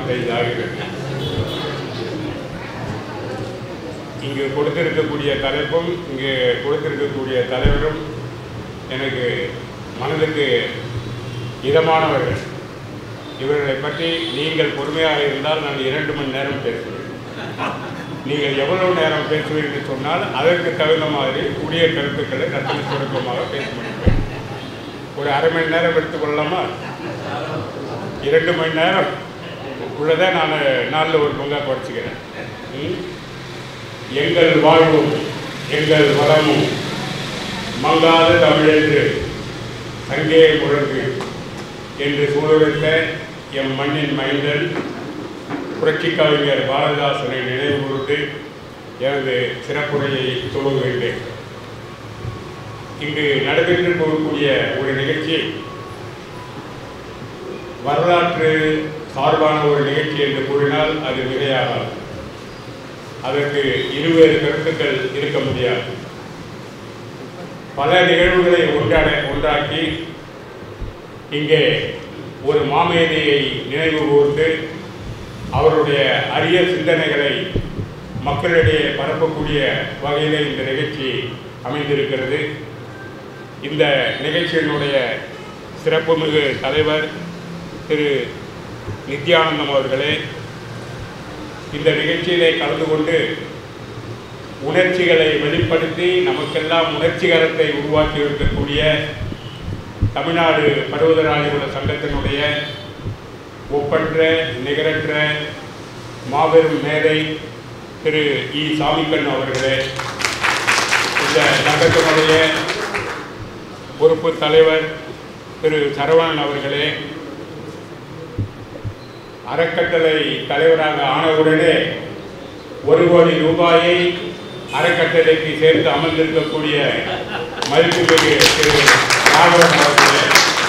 நாற்பத்தைந்து ஆகிறது இங்கு கொடுத்திருக்கக்கூடிய தலைப்பும் இங்கு கொடுத்திருக்கக்கூடிய தலைவரும் எனக்கு மனதுக்கு இதமானவர்கள் இவர்களை பற்றி நீங்கள் பொறுமையாக இருந்தால் நான் இரண்டு மணி நேரம் பேசுவேன் நீங்கள் எவ்வளவு நேரம் பேசுவீர்கள் சொன்னால் அதற்கு தகுந்த மாதிரி உரிய கருத்துக்களை கட்டளை சுருக்கமாக பேச முடிப்பேன் ஒரு அரை மணி நேரம் எடுத்துக்கொள்ளலாமா இரண்டு மணி நேரம் உள்ளதை நான் நாளில் ஒரு பங்காக குறைச்சிக்கிறேன் ம்? எங்கள் வாழ்வும் எங்கள் வளமும் மங்காத தமிழென்று சங்கே முழங்கு என்று சூழலுத்த எம் மண்ணின் மைந்தன் புரட்சி கவிஞர் பாரதிதாசனை நினைவு கூர்ந்து எனது சிறப்புரையை துவங்குகின்றேன் இங்கு நடைபெற்று போகக்கூடிய ஒரு நிகழ்ச்சி வரலாற்று சார்பான ஒரு நிகழ்ச்சி என்று கூறினால் அது மிகையாகாது அதற்கு இருவேறு கருத்துக்கள் இருக்க முடியாது பல நிகழ்வுகளை ஒன்றாட ஒன்றாக்கி இங்கே ஒரு மாமேதையை நினைவு கூர்ந்து அவருடைய அரிய சிந்தனைகளை மக்களிடையே பரப்பக்கூடிய வகையில் இந்த நிகழ்ச்சி அமைந்திருக்கிறது இந்த நிகழ்ச்சியினுடைய சிறப்புமிகு தலைவர் திரு நித்யானந்தம் அவர்களே இந்த நிகழ்ச்சியிலே கலந்து கொண்டு உணர்ச்சிகளை வெளிப்படுத்தி நமக்கெல்லாம் உணர்ச்சிகரத்தை உருவாக்கி இருக்கக்கூடிய தமிழ்நாடு பருவதராஜகுல சங்கத்தினுடைய ஒப்பற்ற நிகரற்ற மாபெரும் மேதை திரு இ சாமிக்கண் அவர்களே இந்த சங்கத்தினுடைய பொறுப்பு தலைவர் திரு சரவணன் அவர்களே அறக்கட்டளை தலைவராக ஆனவுடனே ஒரு கோடி ரூபாயை அறக்கட்டளைக்கு சேர்த்து அமர்ந்திருக்கக்கூடிய மதிப்புமிகு திரு ராகவன் அவர்களே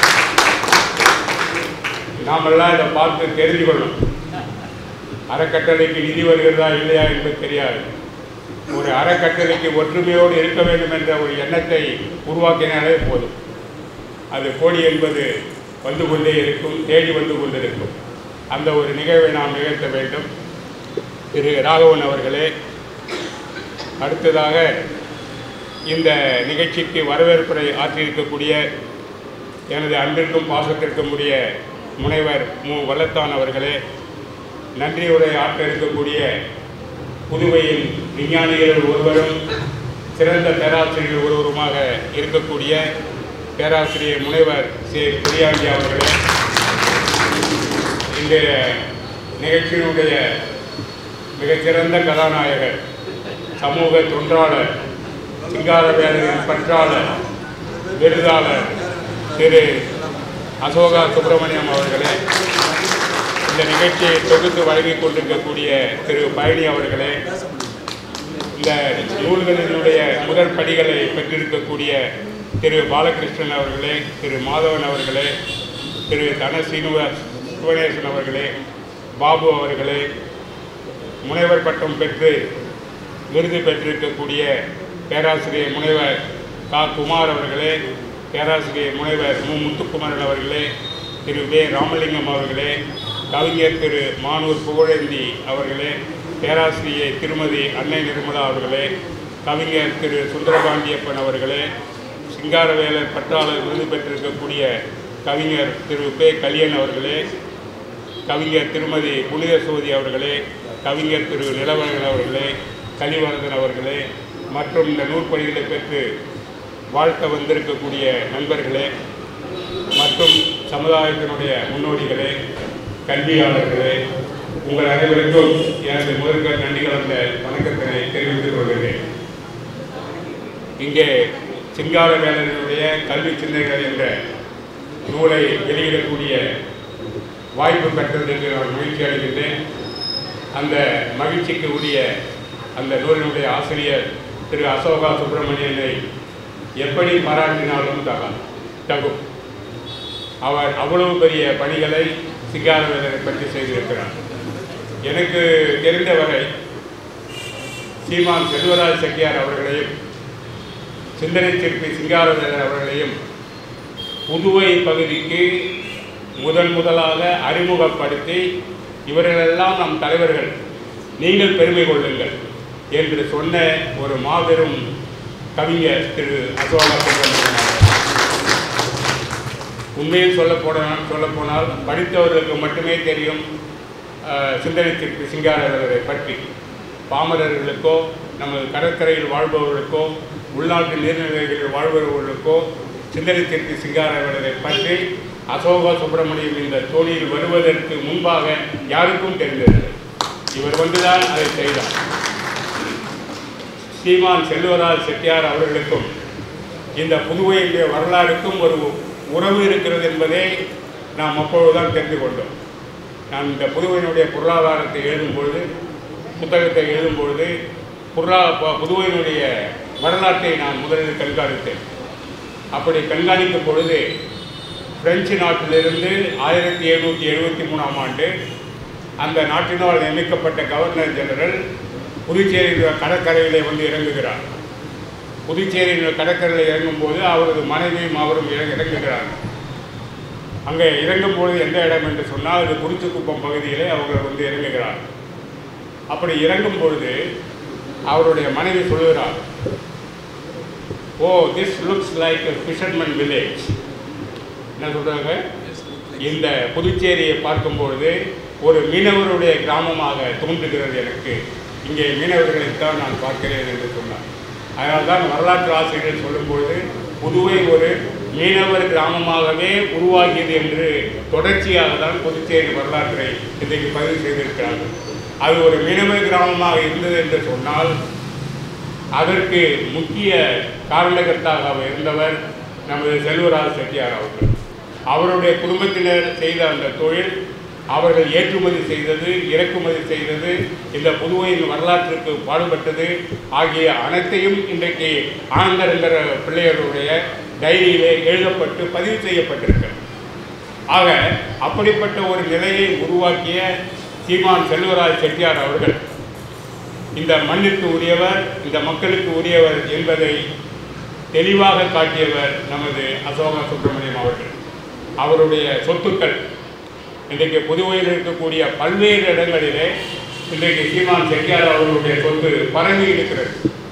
நாமெல்லாம் இதை பார்த்து தெரிந்து கொள்ளணும் அறக்கட்டளைக்கு நிதி வருகிறதா இல்லையா என்பது தெரியாது ஒரு அறக்கட்டளைக்கு ஒற்றுமையோடு இருக்க வேண்டும் என்ற ஒரு எண்ணத்தை உருவாக்கினாலே போதும் அது கோடி என்பது வந்து கொண்டே இருக்கும் தேடி வந்து கொண்டிருக்கும் அந்த ஒரு நிகழ்வை நாம் நிகழ்த்த வேண்டும் திரு ராகவன் அவர்களே அடுத்ததாக இந்த நிகழ்ச்சிக்கு வரவேற்புரை ஆற்றியிருக்கக்கூடிய எனது அன்பிற்கும் பாசத்திற்கும் உரிய முனைவர் மு வல்லத்தான் அவர்களே நன்றியுரை ஆற்ற இருக்கக்கூடிய புதுவையின் விஞ்ஞானிகள் ஒருவரும் சிறந்த பேராசிரியர் ஒருவருமாக இருக்கக்கூடிய பேராசிரியர் முனைவர் சி பெரியாண்டி அவர்களே இன்றைய நிகழ்ச்சியினுடைய மிகச்சிறந்த கதாநாயகர் சமூக தொன்றாளர் சிங்காரவேலரின் பற்றாளர் விருதாளர் திரு அசோகா சுப்பிரமணியம் அவர்களே இந்த நிகழ்ச்சியை தொகுத்து வழங்கிக் கொண்டிருக்கக்கூடிய திரு பழனி அவர்களே இந்த நூல்களினுடைய முதல் படிகளை பெற்றிருக்கக்கூடிய திரு பாலகிருஷ்ணன் அவர்களே திரு மாதவன் அவர்களே திரு தன சீனிவாஸ் சிவனேசன் அவர்களே பாபு அவர்களே முனைவர் பட்டம் பெற்று விருது பெற்றிருக்கக்கூடிய பேராசிரியர் முனைவர் கா குமார் அவர்களே பேராசிரியர் முனைவர் மு முத்துக்குமரன் அவர்களே திரு வே ராமலிங்கம் அவர்களே கவிஞர் திரு மானூர் புகழேந்தி அவர்களே பேராசிரியர் திருமதி அன்னை நிர்மலா அவர்களே கவிஞர் திரு சுந்தரபாண்டியப்பன் அவர்களே சிங்காரவேலர் பற்றாளர் விருது பெற்றிருக்கக்கூடிய கவிஞர் திரு பே கலியன் அவர்களே கவிஞர் திருமதி புனித சோதி அவர்களே கவிஞர் திரு நிலவரகன் அவர்களே கலிவரதன் அவர்களே மற்றும் இந்த நூற்பணிகளை பெற்று வாழ்த்த வந்திருக்கக்கூடிய நண்பர்களே மற்றும் சமுதாயத்தினுடைய முன்னோடிகளே கல்வியாளர்களே உங்கள் அனைவருக்கும் எனது முதற்க நன்றி கலந்த வணக்கத்தினை தெரிவித்துக் கொள்கிறேன் இங்கே சிங்கார வேலனுடைய கல்வி சிந்தனைகள் என்ற நூலை வெளியிடக்கூடிய வாய்ப்பு பெற்றதற்கு நான் மகிழ்ச்சி அடைகின்றேன் அந்த மகிழ்ச்சிக்கு உரிய அந்த நூலினுடைய ஆசிரியர் திரு அசோகா சுப்பிரமணியனை எப்படி பாராட்டினாலும் தகும் தகும் அவர் அவ்வளவு பெரிய பணிகளை சிங்காரவேலரை பற்றி செய்திருக்கிறார் எனக்கு தெரிந்தவரை சீமான் செல்வராஜ் செட்டியார் அவர்களையும் சிந்தனை சிற்பி சிங்காரவேலர் அவர்களையும் புதுவை பகுதிக்கு முதன் முதலாக அறிமுகப்படுத்தி இவர்களெல்லாம் நம் தலைவர்கள் நீங்கள் பெருமை கொள்ளுங்கள் என்று சொன்ன ஒரு மாபெரும் கவிஞர் திரு அசோக சுப்பிரமணியன் அவர்கள். உண்மையில் சொல்ல போனால் சொல்ல போனால் படித்தவர்களுக்கு மட்டுமே தெரியும் அஹ், சிந்தனைத்திற்கு சிங்காரவரை பற்றி பாமரர்களுக்கோ நமது கடற்கரையில் வாழ்பவர்களுக்கோ உள்நாட்டு நீர்நிலைகளில் வாழ்பவர்களுக்கோ சிந்தனைத்திற்கு சிங்காரவரை பற்றி அசோகா சுப்பிரமணியம் இந்த தோணியில் வருவதற்கு முன்பாக யாருக்கும் தெரிந்ததில்லை இவர் வந்துதான் அதை செய்தார் சீமான் செல்வராஜ் செட்டியார் அவர்களுக்கும் இந்த புதுவையுடைய வரலாறுக்கும் ஒரு உறவு இருக்கிறது என்பதை நாம் அப்பொழுதுதான் தெரிந்து கொண்டோம் நான் இந்த புதுவையினுடைய பொருளாதாரத்தை எழுதும்பொழுது புத்தகத்தை எழுதும்பொழுது பொருளா ப- புதுவையினுடைய வரலாற்றை நான் முதலில் கண்காணித்தேன் அப்படி கண்காணிக்கும் பொழுது பிரெஞ்சு நாட்டிலிருந்து ஆயிரத்தி எழுநூற்றி எழுபத்தி மூணாம் ஆண்டு அந்த நாட்டினால் நியமிக்கப்பட்ட கவர்னர் ஜெனரல் புதுச்சேரி கடற்கரையிலே வந்து இறங்குகிறார் புதுச்சேரியின் கடற்கரையில் இறங்கும்போது அவரது மனைவியும் அவரும் இறங்க- இறங்குகிறார் அங்கே இறங்கும் பொழுது எந்த இடம் என்று சொன்னால் அது குறிச்சிக்குப்பம் பகுதியிலே அவர்கள் வந்து இறங்குகிறார் அப்படி இறங்கும் பொழுது அவருடைய மனைவி சொல்லுகிறார் oh this looks like fisherman village என்ன சொல்கிறாங்க இந்த புதுச்சேரியை பார்க்கும்பொழுது ஒரு மீனவருடைய கிராமமாக தோன்றுகிறது எனக்கு இங்கே மீனவர்களைத்தான் நான் பார்க்கிறேன் என்று சொன்னார் அதனால் தான் வரலாற்று ஆசிரியர்கள் சொல்லும்பொழுது புதுவை ஒரு மீனவர் கிராமமாகவே உருவாகியது என்று தொடர்ச்சியாக தான் புதுச்சேரி வரலாற்றை இன்றைக்கு பதிவு செய்திருக்கிறார்கள் அது ஒரு மீனவர் கிராமமாக இருந்தது என்று சொன்னால் அதற்கு முக்கிய காரணகர்த்தாக இருந்தவர் நமது செல்வராஜ் செட்டியார் அவர்கள் அவருடைய குடும்பத்தினர் செய்த அந்த தொழில் அவர்கள் ஏற்றுமதி செய்தது இறக்குமதி செய்தது இந்த புதுவையின் வரலாற்றுக்கு பாடுபட்டது ஆகிய அனைத்தையும் இன்றைக்கு ஆனந்தரங்கர பிள்ளையருடைய டைரியிலே எழுதப்பட்டு பதிவு செய்யப்பட்டிருக்கிறது ஆக அப்படிப்பட்ட ஒரு நிலையை உருவாக்கிய சீமான் செல்வராஜ் செட்டியார் அவர்கள் இந்த மண்ணிற்கு உரியவர் இந்த மக்களுக்கு உரியவர் என்பதை தெளிவாக காட்டியவர் நமது அசோக சுப்பிரமணியம் அவர்கள் அவருடைய சொத்துக்கள் இன்றைக்கு புதுவையில் இருக்கக்கூடிய பல்வேறு இடங்களிலே இன்றைக்கு சீமான் செட்டியார் அவர்களுடைய சொத்து பரவி இருக்கிறது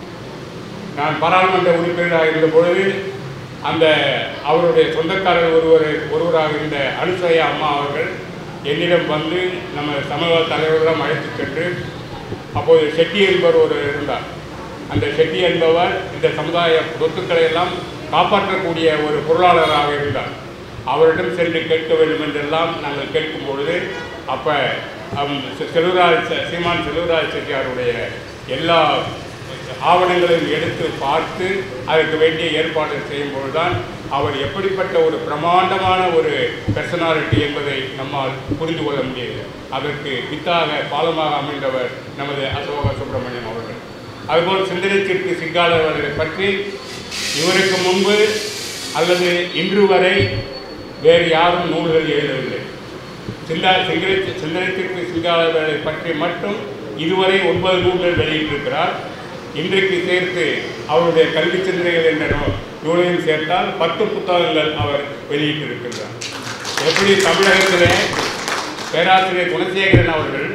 நான் பாராளுமன்ற உறுப்பினராக இருந்த பொழுது அந்த அவருடைய சொந்தக்காரர் ஒருவர் ஒருவராக இருந்த அனுசயா அம்மா அவர்கள் என்னிடம் வந்து நம்ம சமூக தலைவர்களும் அழைத்து சென்று அப்போது செட்டி என்பவர் ஒரு இருந்தார் அந்த செட்டி என்பவர் இந்த சமுதாய சொத்துக்களை எல்லாம் காப்பாற்றக்கூடிய ஒரு பொருளாளராக இருந்தார் அவரிடம் சென்று கேட்க வேண்டும் என்றெல்லாம் நாங்கள் கேட்கும் பொழுது அப்போ செல்வராஜ் செ- சீமான் செல்வராஜ் செட்டியாருடைய எல்லா ஆவணங்களையும் எடுத்து பார்த்து அதற்கு வேண்டிய ஏற்பாடு செய்யும் பொழுதுதான் அவர் எப்படிப்பட்ட ஒரு பிரமாண்டமான ஒரு பெர்சனாலிட்டி என்பதை நம்மால் புரிந்து கொள்ள முடியுது அதற்கு வித்தாக பாலமாக அமைந்தவர் நமது அசோக சுப்பிரமணியம் அவர்கள் அதுபோல் சிந்தனைத்திற்கு சிங்காளர் அவர்களை பற்றி இவருக்கு முன்பு அல்லது இன்று வரை வேறு யாரும் நூல்கள் எழுதவில்லை சிந்தா சிங்கள சிந்தனைத்திற்கு சிங்காளர்களை பற்றி மட்டும் இதுவரை ஒன்பது நூல்கள் வெளியிட்டிருக்கிறார் இன்றைக்கு சேர்த்து அவருடைய கல்வி சிந்தனைகள் என்ற நூ- நூலையும் சேர்த்தால் பத்து புத்தகங்கள் அவர் வெளியிட்டிருக்கின்றார் எப்படி தமிழகத்திலே பேராசிரியர் குணசேகரன் அவர்கள்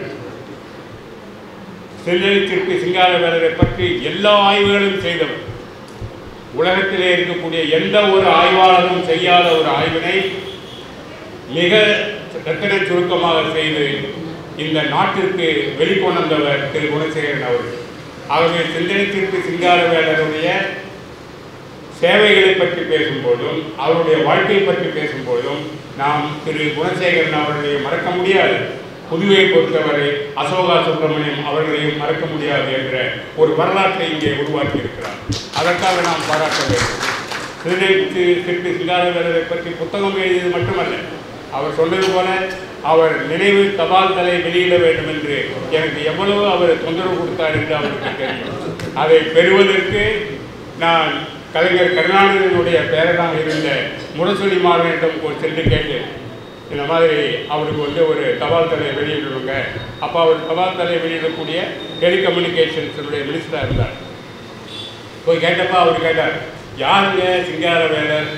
சிந்தனைத்திற்கு சிங்காரவேலரை பற்றி எல்லா ஆய்வுகளும் செய்தவர் உலகத்திலே இருக்கக்கூடிய எந்த ஒரு ஆய்வாளரும் செய்யாத ஒரு ஆய்வினை மிக ரத்தின சுருக்கமாக செய்து இந்த நாட்டிற்கு வெளிக்கொணர்ந்தவர் திரு குணசேகரன் அவர்கள் ஆகவே சிந்தனைத்திற்கு சிங்காரவேலருடைய சேவைகளை பற்றி பேசும்போதும் அவருடைய வாழ்க்கை பற்றி பேசும்போதும் நாம் திரு குணசேகரன் அவர்களை மறக்க முடியாது புதுவையை பொறுத்தவரை அசோகா சுப்பிரமணியம் அவர்களையும் மறக்க முடியாது என்ற ஒரு வரலாற்றை இங்கே உருவாக்கி இருக்கிறார் அதற்காக நாம் பாராட்ட வேண்டும் திருநெல்வேலி திருப்பி சிங்காரவேலரை பற்றி புத்தகம் எழுதியது மட்டுமல்ல அவர் சொன்னது போல அவர் நினைவு தபால் தலை வெளியிட வேண்டும் என்று எனக்கு எவ்வளவு அவர் தொந்தரவு கொடுத்தார் என்று அவருக்கு தெரியும் அதை பெறுவதற்கு நான் கலைஞர் கருணாநிதியினுடைய பேரனாக இருந்த முரசொலி மாறனிடம் ஒரு சென்று கேட்டேன் இந்த மாதிரி அவருக்கு வந்து ஒரு தபால் தலை வெளியிடுவாங்க அப்போ அவர் தபால் தலை வெளியிடக்கூடிய டெலிகம்யூனிகேஷன்ஸுடைய மினிஸ்டராக இருந்தார் போய் கேட்டப்ப அவர் கேட்டார் யாருங்க சிங்கார வேலர்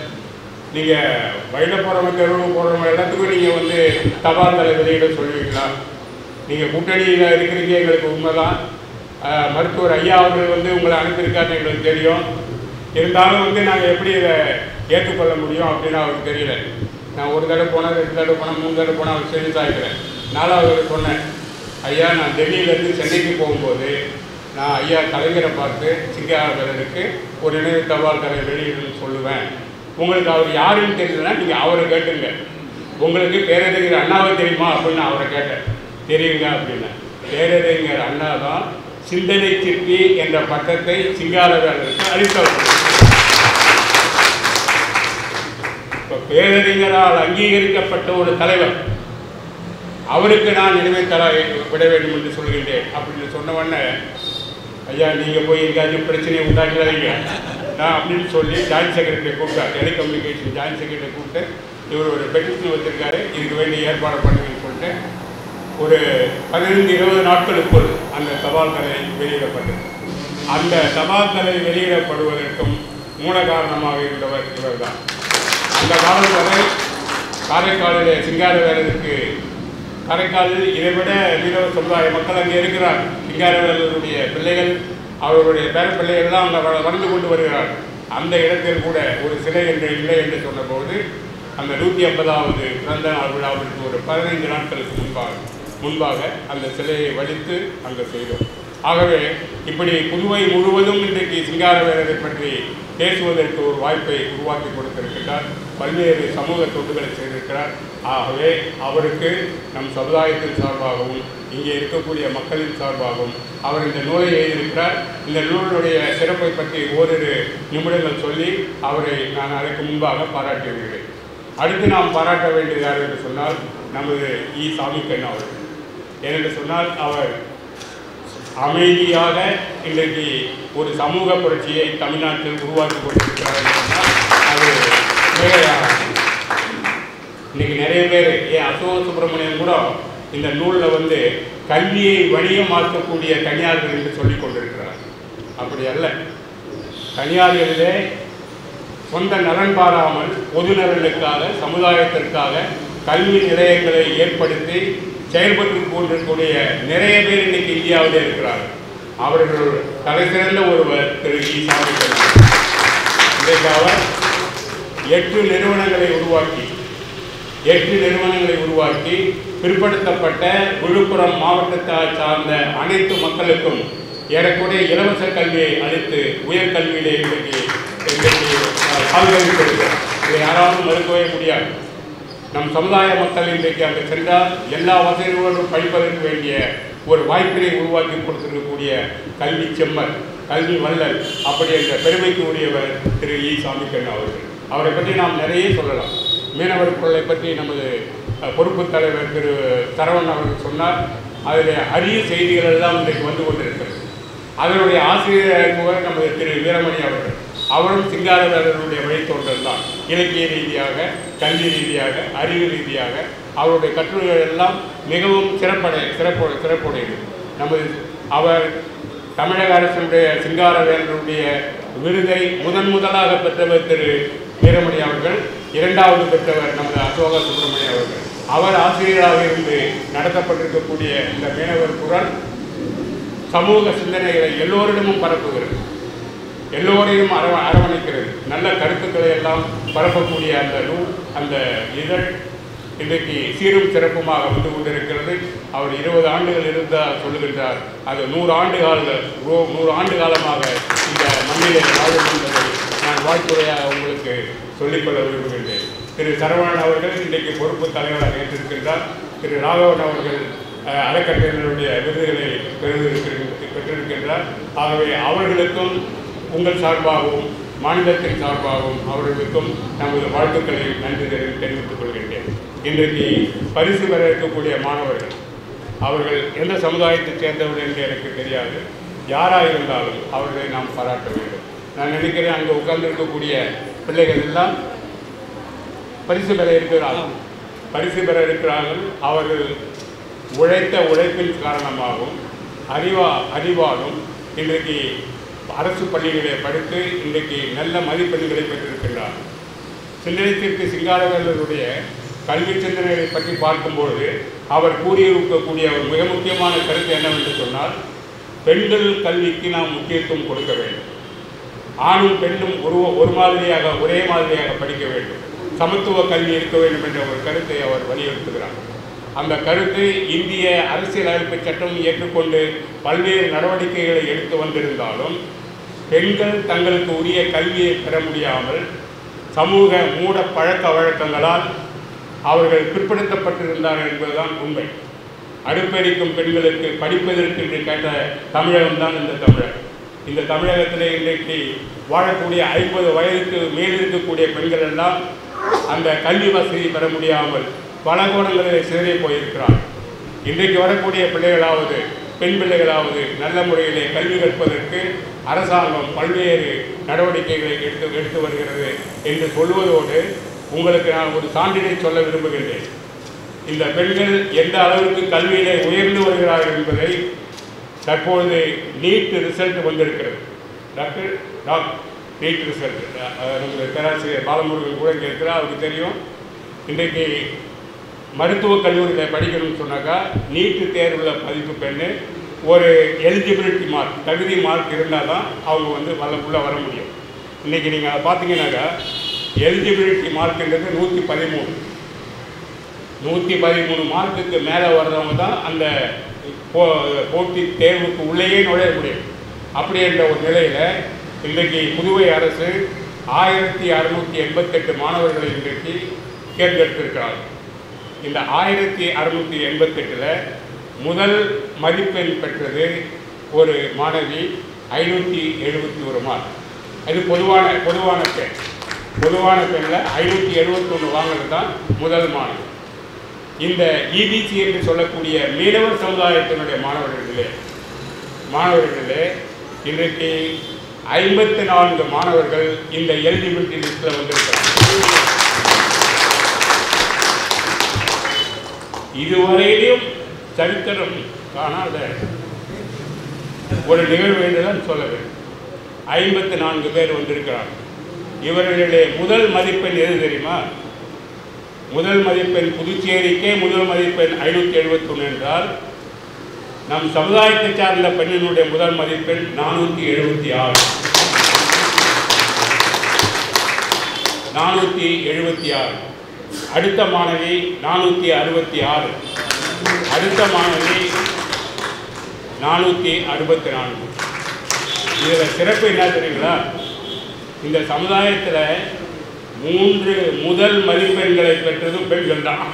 நீங்கள் வயலில் போகிறவங்க தெருவில் போகிறவங்க எல்லாத்துக்கும் நீங்கள் வந்து தபால் தலை வெளியிட சொல்லுவீங்களா நீங்கள் கூட்டணியில் இருக்கிறீங்க எங்களுக்கு உண்மைதான் அஹ், மருத்துவர் ஐயா அவர்கள் வந்து உங்களை அனுப்பியிருக்காருன்னு எங்களுக்கு தெரியும் இருந்தாலும் வந்து நாங்கள் எப்படி இதை ஏற்றுக்கொள்ள முடியும் அப்படின்னு அவருக்கு தெரியல நான் ஒரு தடவை போனேன் ரெண்டு தடவை போனேன் மூணு தடவை போனேன் அவர் சீரியஸ் ஆகிக்கிறேன் நாலாவது சொன்னேன் ஐயா நான் டெல்லியிலேருந்து சென்னைக்கு போகும்போது நான் ஐயா கலைஞரை பார்த்து சிங்காரவேலனுக்கு ஒரு நினைவு தபால் தலை வெளியிடணும்னு சொல்லுவேன் உங்களுக்கு அவர் யாருன்னு தெரியலன்னா நீங்கள் அவரை கேட்டுங்க உங்களுக்கு பேரறிஞர் அண்ணாவை தெரியுமா அப்படின்னு அவரை கேட்டேன் தெரியுங்க அப்படின்னு பேரறிஞர் அண்ணா தான் சிந்தனை சிற்பி என்ற பட்டத்தை சிங்காரவேலனுக்கு அளித்தவர் இப்போ பேரறிஞரால் அங்கீகரிக்கப்பட்ட ஒரு தலைவர் அவருக்கு நான் நினைவை தர விட வேண்டும் என்று சொல்கின்றேன் அப்படின்னு சொன்ன உடனே ஐயா நீங்கள் போய் எங்கேயாச்சும் பிரச்சனையை உண்டாக்கிறாதீங்க நான் அப்படின்னு சொல்லி ஜாயின்ட் செக்ரட்டரி கூப்பிட்டார் டெலிகம்யூனிகேஷன் ஜாயின்ட் செக்ரட்டரி கூப்பிட்டு இவர் ஒரு பெட்டிஷன் வச்சிருக்காரு இதுக்கு வேண்டிய ஏற்பாடு பண்ணுங்கன்னு சொல்லிட்டு ஒரு பதினைந்து இருபது நாட்களுக்குள் அந்த தபால் தலை வெளியிடப்பட்டது அந்த தபால் தலை வெளியிடப்படுவதற்கும் மூல காரணமாக இருந்தவர் இவர்தான் அந்த காலம் வரை காரைக்காலிலே சிங்காரவேலனுக்கு காரைக்காலில் இதைவிட மீனவ சமுதாய மக்கள் அங்கே இருக்கிறார் சிங்காரவேலனுடைய பிள்ளைகள் அவருடைய பேர பிள்ளைகள்லாம் அங்கே வ- வளர்ந்து கொண்டு வருகிறார் அந்த இடத்தில் கூட ஒரு சிலை என்று இல்லை என்று சொன்னபோது அந்த நூற்றி ஐம்பதாவது பிறந்த நாள் விழாவிற்கு ஒரு பதினைந்து நாட்களுக்கு முன்பாக முன்பாக அந்த சிலையை வடித்து அங்கே செய்தோம் ஆகவே இப்படி புதுவை முழுவதும் இன்றைக்கு சிங்காரவேலரை பற்றி பேசுவதற்கு ஒரு வாய்ப்பை உருவாக்கி கொடுத்திருக்கிறார் பல்வேறு சமூக தொண்டுகளை செய்திருக்கிறார் ஆகவே அவருக்கு நம் சமுதாயத்தின் சார்பாகவும் இங்கே இருக்கக்கூடிய மக்களின் சார்பாகவும் அவர் இந்த நூலை எழுதியிருக்கிறார் இந்த நூலுடைய சிறப்பை பற்றி ஓரிரு நிமிடங்கள் சொல்லி அவரை நான் அதற்கு முன்பாக பாராட்டியிருக்கிறேன் அடுத்து நாம் பாராட்ட வேண்டியது யார் என்று சொன்னால் நமது இ சாமிக்கண்ணா அவர்கள் ஏனென்று சொன்னால் அவர் அமைதியாக இன்றைக்கு ஒரு சமூக புரட்சியை தமிழ்நாட்டில் உருவாக்கி கொண்டிருக்கிறார் என்று சொன்னால் அது மிகையாகாது. இன்னைக்கு நிறைய பேர் ஏன் அசோக சுப்பிரமணியன் கூட இந்த நூலில் வந்து கல்வியை வணிகமாக்கக்கூடிய தனியார்கள் என்று சொல்லிக் கொண்டிருக்கிறார் அப்படி அல்ல தனியார்களிலே சொந்த நலன் பாராமல் பொது நலனுக்காக சமுதாயத்திற்காக கல்வி நிலையங்களை ஏற்படுத்தி செயல்பட்டு கொண்டிருக்கக்கூடிய நிறைய பேர் இன்னைக்கு இந்தியாவிலே இருக்கிறார்கள் அவர்கள் தலை சிறந்த ஒருவர் திரு இ சாமிக்கண்ணன் இன்றைக்கு அவர் எட்டு நிறுவனங்களை உருவாக்கி எட்டு நிறுவனங்களை உருவாக்கி பிற்படுத்தப்பட்ட விழுப்புரம் மாவட்டத்தை சார்ந்த அனைத்து மக்களுக்கும் ஏறக்குறைய இலவச கல்வியை அளித்து உயர்கல்வியிலே இன்றைக்கு இன்றைக்கு அஹ், பாதுகாத்திருக்கிறார் இதை யாராலும் மறுக்கவே முடியாது நம் சமுதாய மக்கள் இன்றைக்கு அங்கு சென்றால் எல்லா வசதிகளோடும் படிப்பதற்கு வேண்டிய ஒரு வாய்ப்பினை உருவாக்கி கொடுத்திருக்கக்கூடிய கல்வி செம்மல் கல்வி வள்ளல் அப்படி என்ற பெருமைக்கு உரியவர் திரு இ சாமிக்கண்ணன் அவர்கள் அவரை பற்றி நாம் நிறைய சொல்லலாம் மீனவர் கொள்ளை பற்றி நமது அஹ், பொறுப்பு தலைவர் திரு சரவணன் அவர்கள் சொன்னார் அதில் அரிய செய்திகள் எல்லாம் இன்றைக்கு வந்து கொண்டிருக்கிறது அதனுடைய ஆசிரியர் புகழ் நமது திரு வீரமணி அவர்கள் அவரும் சிங்காரவேலருடைய வழித்தோன்றல் தான் இலக்கிய ரீதியாக கல்வி ரீதியாக அறிவு ரீதியாக அவருடைய கட்டுரைகள் எல்லாம் மிகவும் சிறப்படை சிறப்பு சிறப்புடையது நமது அவர் தமிழக அரசினுடைய சிங்காரவேலருடைய விருதை முதன் முதலாக பெற்றவர் திரு வீரமணி அவர்கள் இரண்டாவது பெற்றவர் நமது அசோக சுப்பிரமணியம் அவர்கள் அவர் ஆசிரியராக இருந்து நடத்தப்பட்டிருக்கக்கூடிய இந்த மீனவர் குரல் சமூக சிந்தனைகளை எல்லோரிடமும் பரப்புகிறது எல்லோரையும் அரவ அரவணைக்கிறது நல்ல கருத்துக்களை எல்லாம் பரப்பக்கூடிய அந்த நூல் அந்த இதழ் இன்றைக்கு சீரும் சிறப்புமாக வந்து கொண்டிருக்கிறது அவர் இருபது ஆண்டுகள் இருந்தால் சொல்லுகின்றார் அது நூறு ஆண்டு கால ரோ- நூறு ஆண்டு காலமாக இந்த மண்ணிலே வாழும் என்பதை நான் வாழ்த்துறையாக உங்களுக்கு சொல்லிக்கொள்ள விரும்புகின்றேன் திரு சரவணன் அவர்கள் இன்றைக்கு பொறுப்பு தலைவராக ஏற்றிருக்கின்றார் திரு ராகவன் அவர்கள் அஹ், அறக்கட்டளையினுடைய விருதுகளை பெறுவதற்கு பெற்றிருக்கின்றார் ஆகவே அவர்களுக்கும் உங்கள் சார்பாகவும் மாநிலத்தின் சார்பாகவும் அவர்களுக்கும் நமது வாழ்த்துக்களை நன்றி தெரி- தெரிவித்துக் கொள்கின்றேன் இன்றைக்கு பரிசு பெற இருக்கக்கூடிய மாணவர்கள் அவர்கள் எந்த சமுதாயத்தைச் சேர்ந்தவர்கள் என்று எனக்கு தெரியாது யாராக இருந்தாலும் அவர்களை நாம் பாராட்ட வேண்டும் நான் நினைக்கிறேன் அங்கே உட்கார்ந்திருக்கக்கூடிய பிள்ளைகள் எல்லாம் பரிசு பெற இருக்கிறார்கள் பரிசு பெற இருக்கிறார்கள் அவர்கள் உழைத்த உழைப்பின் காரணமாகவும் அறிவா அறிவாலும் இன்றைக்கு அரசு பள்ளிகளை படித்து இன்றைக்கு நல்ல மதிப்பெண்களை பெற்றிருக்கின்றார் சிந்தனைத்திற்கு சிங்காரவேலருடைய கல்வி சிந்தனைகளை பற்றி பார்க்கும்பொழுது அவர் கூறியிருக்கக்கூடிய ஒரு மிக முக்கியமான கருத்து என்னவென்று சொன்னால் பெண்கள் கல்விக்கு நாம் முக்கியத்துவம் கொடுக்க வேண்டும் ஆணும் பெண்ணும் ஒரு ஒரு மாதிரியாக ஒரே மாதிரியாக படிக்க வேண்டும் சமத்துவ கல்வி இருக்க வேண்டும் என்ற ஒரு கருத்தை அவர் வலியுறுத்துகிறார் அந்த கருத்தை இந்திய அரசியலமைப்பு சட்டம் ஏற்றுக்கொண்டு பல்வேறு நடவடிக்கைகளை எடுத்து வந்திருந்தாலும் பெண்கள் தங்களுக்கு உரிய கல்வியை பெற முடியாமல் சமூக மூட பழக்க வழக்கங்களால் அவர்கள் பிற்படுத்தப்பட்டிருந்தார்கள் என்பதுதான் உண்மை அடுப்பெரிக்கும் பெண்களுக்கு படிப்பதற்கு என்று கேட்ட தமிழகம் தான் இந்த தமிழகம் இந்த தமிழகத்திலே இன்றைக்கு வாழக்கூடிய ஐம்பது வயதுக்கு மேல் இருக்கக்கூடிய பெண்கள் எல்லாம் அந்த கல்வி வசதி பெற முடியாமல் பல கோணங்களில் சிதறி போயிருக்கிறார் இன்றைக்கு வரக்கூடிய பிள்ளைகளாவது பெண் பிள்ளைகளாவது நல்ல முறையிலே கல்வி கற்பதற்கு அரசாங்கம் பல்வேறு நடவடிக்கைகளை எடுத்து எடுத்து வருகிறது என்று சொல்வதோடு உங்களுக்கு நான் ஒரு சான்றினை சொல்ல விரும்புகின்றேன் இந்த பெண்கள் எந்த அளவுக்கு கல்வியிலே உயர்ந்து வருகிறார்கள் என்பதை தற்பொழுது நீட் ரிசல்ட் வந்திருக்கிறது டாக்டர் டாக் நீட் ரிசல்ட் நம்முடைய பேராசிரியர் பாலமுருகன் கூட இங்கே இருக்கிறார் அவருக்கு தெரியும் இன்றைக்கு மருத்துவக் கல்லூரியில் படிக்கணும்னு சொன்னாக்கா நீட்டு தேர்வில் பதிப்பு பெண்ணு ஒரு எலிஜிபிலிட்டி மார்க் தகுதி மார்க் இருந்தால் தான் அவங்க வந்து வல்ல உள்ளே வர முடியும் இன்றைக்கி நீங்கள் அதை பார்த்தீங்கன்னாக்கா எலிஜிபிலிட்டி மார்க்ன்றது நூற்றி பதிமூணு நூற்றி பதிமூணு மார்க்குக்கு மேலே வர்றவங்க தான் அந்த போ போட்டி தேர்வுக்கு உள்ளேயே நுழைய முடியும் அப்படி என்ற ஒரு நிலையில் இன்றைக்கு புதுவை அரசு ஆயிரத்தி அறுநூற்றி எண்பத்தெட்டு மாணவர்களை இன்றைக்கு தேர்ந்தெடுத்திருக்கிறார்கள் இந்த ஆயிரத்தி அறுநூற்றி எண்பத்தெட்டில் முதல் மதிப்பெண் பெற்றது ஒரு மாணவி ஐநூற்றி எழுபத்தி ஒரு மார்க் அது பொதுவான பொதுவான பெண் பொதுவான பெண்ணில் ஐநூற்றி எழுபத்தொன்று வாங்கினது தான் முதல் மாணவி இந்த இபிசி என்று சொல்லக்கூடிய மீனவர் சமுதாயத்தினுடைய மாணவர்களிலே மாணவர்களிலே இன்றைக்கு ஐம்பத்தி நான்கு மாணவர்கள் இந்த எலிஜிபிலிட்டி லிஸ்ட்டில் வந்திருக்கிறாங்க இதுவரையிலும் சரித்திரம் காணாத ஒரு நிகழ்வு என்றுதான் சொல்ல வேண்டும் ஐம்பத்தி நான்கு பேர் வந்திருக்கிறார்கள் இவர்களிலே முதல் மதிப்பெண் எது தெரியுமா முதல் மதிப்பெண் புதுச்சேரிக்கே முதல் மதிப்பெண் ஐநூற்றி எழுபத்தொன்று என்றால் நம் சமுதாயத்தை சார்ந்த பெண்ணினுடைய முதல் மதிப்பெண் நானூற்றி எழுபத்தி ஆறு நானூற்றி எழுபத்தி ஆறு அடுத்த மாணவி நானூற்றி அறுபத்தி ஆறு அடுத்த மாணவி நானூற்றி அறுபத்தி நான்கு இதில் சிறப்பு என்ன தெரியுங்களா இந்த சமுதாயத்தில் மூன்று முதல் மதிப்பெண்களை பெற்றதும் பெண்கள் தான்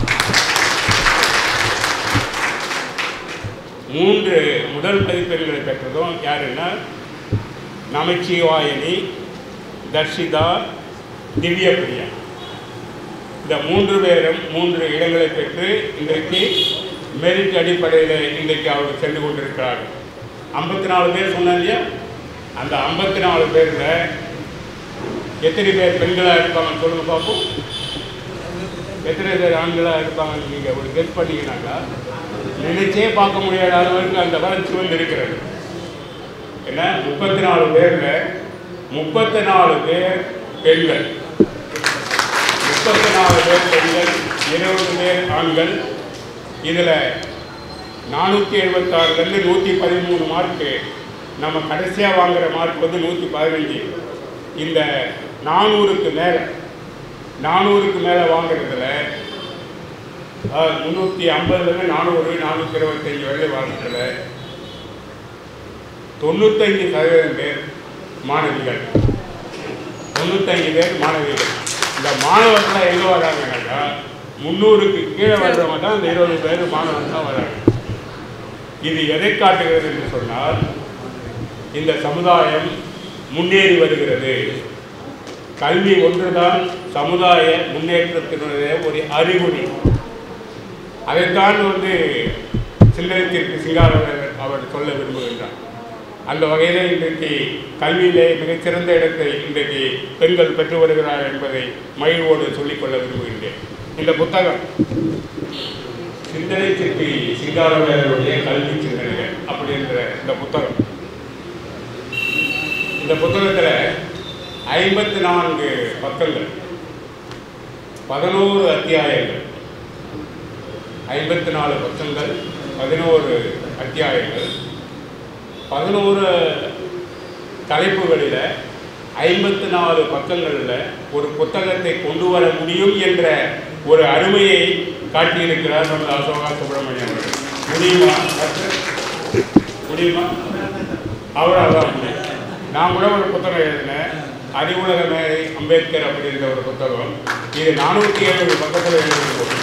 மூன்று முதல் மதிப்பெண்களை பெற்றதும் யாருன்னா நமச்சிவாயினி தர்ஷிதா திவ்யபிரியா இந்த மூன்று பேரும் மூன்று இடங்களை பெற்று இன்றைக்கு மெரிட் அடிப்படையில் இன்றைக்கு அவர் சென்று கொண்டிருக்கிறார்கள் ஐம்பத்தி நாலு பேர் சொன்னாங்க இல்லையா அந்த ஐம்பத்தி நாலு பேரில் எத்தனை பேர் பெண்களாக இருப்பாங்கன்னு சொல்லுங்க பார்ப்போம் எத்தனை பேர் ஆண்களாக இருப்பாங்கன்னு நீங்கள் ஒரு கெஸ் பண்ணீங்கன்னாக்கா நினைச்சே பார்க்க முடியாத அளவுக்கு அந்த வளர்ச்சி வந்து இருக்கிறது என்ன முப்பத்தி நாலு பேரில் முப்பத்தி நாலு பேர் பெண்கள் முப்பத்தி நாலு பேர் பெண்கள் இருபது பேர் ஆண்கள் இதில் நானூற்றி எழுபத்தாறுலேருந்து நூற்றி பதிமூணு மார்க்கு நம்ம கடைசியாக வாங்குகிற மார்க் வந்து நூற்றி பதினஞ்சு இந்த நானூறுக்கு மேலே நானூறுக்கு மேலே வாங்குறதுல முந்நூற்றி ஐம்பதுலேருந்து நானூறு நானூற்றி இருபத்தஞ்சி வரை வாங்குறதுல தொண்ணூத்தஞ்சு சதவீதம் பேர் மாணவிகள் தொண்ணூத்தஞ்சு பேர் மாணவிகள் இந்த மாணவர்கள் எங்கே வராங்கன்னாக்கா முந்நூறுக்கு கீழே வர்றவங்க தான் இந்த இருபது பேர் மாணவர்கள் தான் வராங்க இது எதை காட்டுகிறது என்று சொன்னால் இந்த சமுதாயம் முன்னேறி வருகிறது கல்வி ஒன்றுதான் சமுதாய முன்னேற்றத்தினுடைய ஒரு அறிகுறி அதைத்தான் வந்து சிந்தனத்திற்கு சிங்காரவர் அவர் சொல்ல விரும்புகின்றார் அந்த வகையில் இன்றைக்கு கல்வியிலே மிகச்சிறந்த இடத்தை இன்றைக்கு பெண்கள் பெற்று வருகிறார் என்பதை மகிழ்வோடு சொல்லிக்கொள்ள விரும்புகின்றேன் இந்த புத்தகம் சிந்தனை சிற்பி சிங்காரவேலருடைய கல்வி சிந்தனைகள் அப்படின்ற இந்த புத்தகம் இந்த புத்தகத்தில் ஐம்பத்தி நான்கு பக்கங்கள் பதினோரு அத்தியாயங்கள் ஐம்பத்தி நாலு பக்கங்கள் பதினோரு அத்தியாயங்கள் பதினோரு தலைப்புகளில் ஐம்பத்தி நாலு பக்கங்களில் ஒரு புத்தகத்தை கொண்டு வர முடியும் என்ற ஒரு அருமையை காட்டியிருக்கிறார் நமது அசோகா சுப்பிரமணியம் அவர்கள் முடியுமா டாக்டர்? முடியுமா அவரால் தான் முடியும் நான் கூட ஒரு புத்தகம் எழுதினேன் அறிவுலக மேதை அம்பேத்கர் அப்படின்ற ஒரு புத்தகம் இது நானூற்றி எழுபது பக்கத்தில் எழுதிருக்கோம்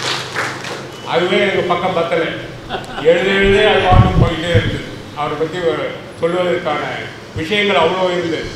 அதுவே எனக்கு பக்கம் பத்தலை எழுத எழுத அது பாட்டும் போயிட்டே இருந்தது அவரை பற்றி சொல்வதற்கான விஷயங்கள் அவ்வளோ இருந்தது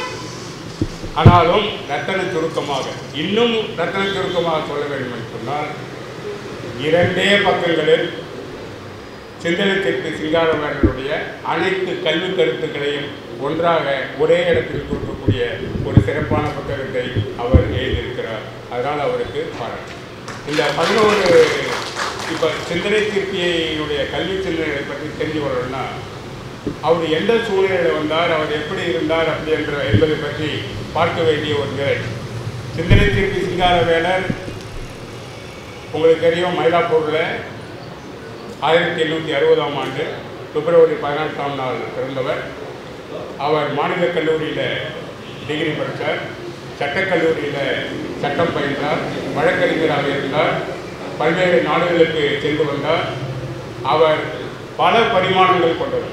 ஆனாலும் ரத்தன சுருக்கமாக இன்னும் ரத்தன சுருக்கமாக சொல்ல வேண்டும் என்று சொன்னால் இரண்டே பக்கங்களில் சிந்தனத்திற்கு சிங்காரவேலனுடைய அனைத்து கல்வி கருத்துக்களையும் ஒன்றாக ஒரே இடத்தில் கொடுக்கக்கூடிய ஒரு சிறப்பான புத்தகத்தை அவர் எழுதியிருக்கிறார் அதனால் அவருக்கு பாராட்டு இந்த பதினோரு இப்போ சிந்தனை திருப்தியினுடைய கல்வி சிந்தனைகளை பற்றி தெரிஞ்சு கொள்ளணும்னா அவர் எந்த சூழ்நிலையில் வந்தார் அவர் எப்படி இருந்தார் அப்படி என்ற என்பதை பற்றி பார்க்க வேண்டிய ஒரு நிலை சிந்தனை திருப்தி சிங்காரவேலர் உங்களுக்கு தெரியும் மயிலாப்பூரில் ஆயிரத்தி எண்ணூற்றி அறுபதாம் ஆண்டு பிப்ரவரி பதினெட்டாம் நாள் பிறந்தவர் அவர் மாநில கல்லூரியில் டிகிரி படித்தார் சட்டக்கல்லூரியில் சட்டம் பயின்றார் வழக்கறிஞராக இருந்தார் பல்வேறு நாடுகளுக்கு சென்று வந்தார் அவர் பல பரிமாணங்கள் கொண்டவர்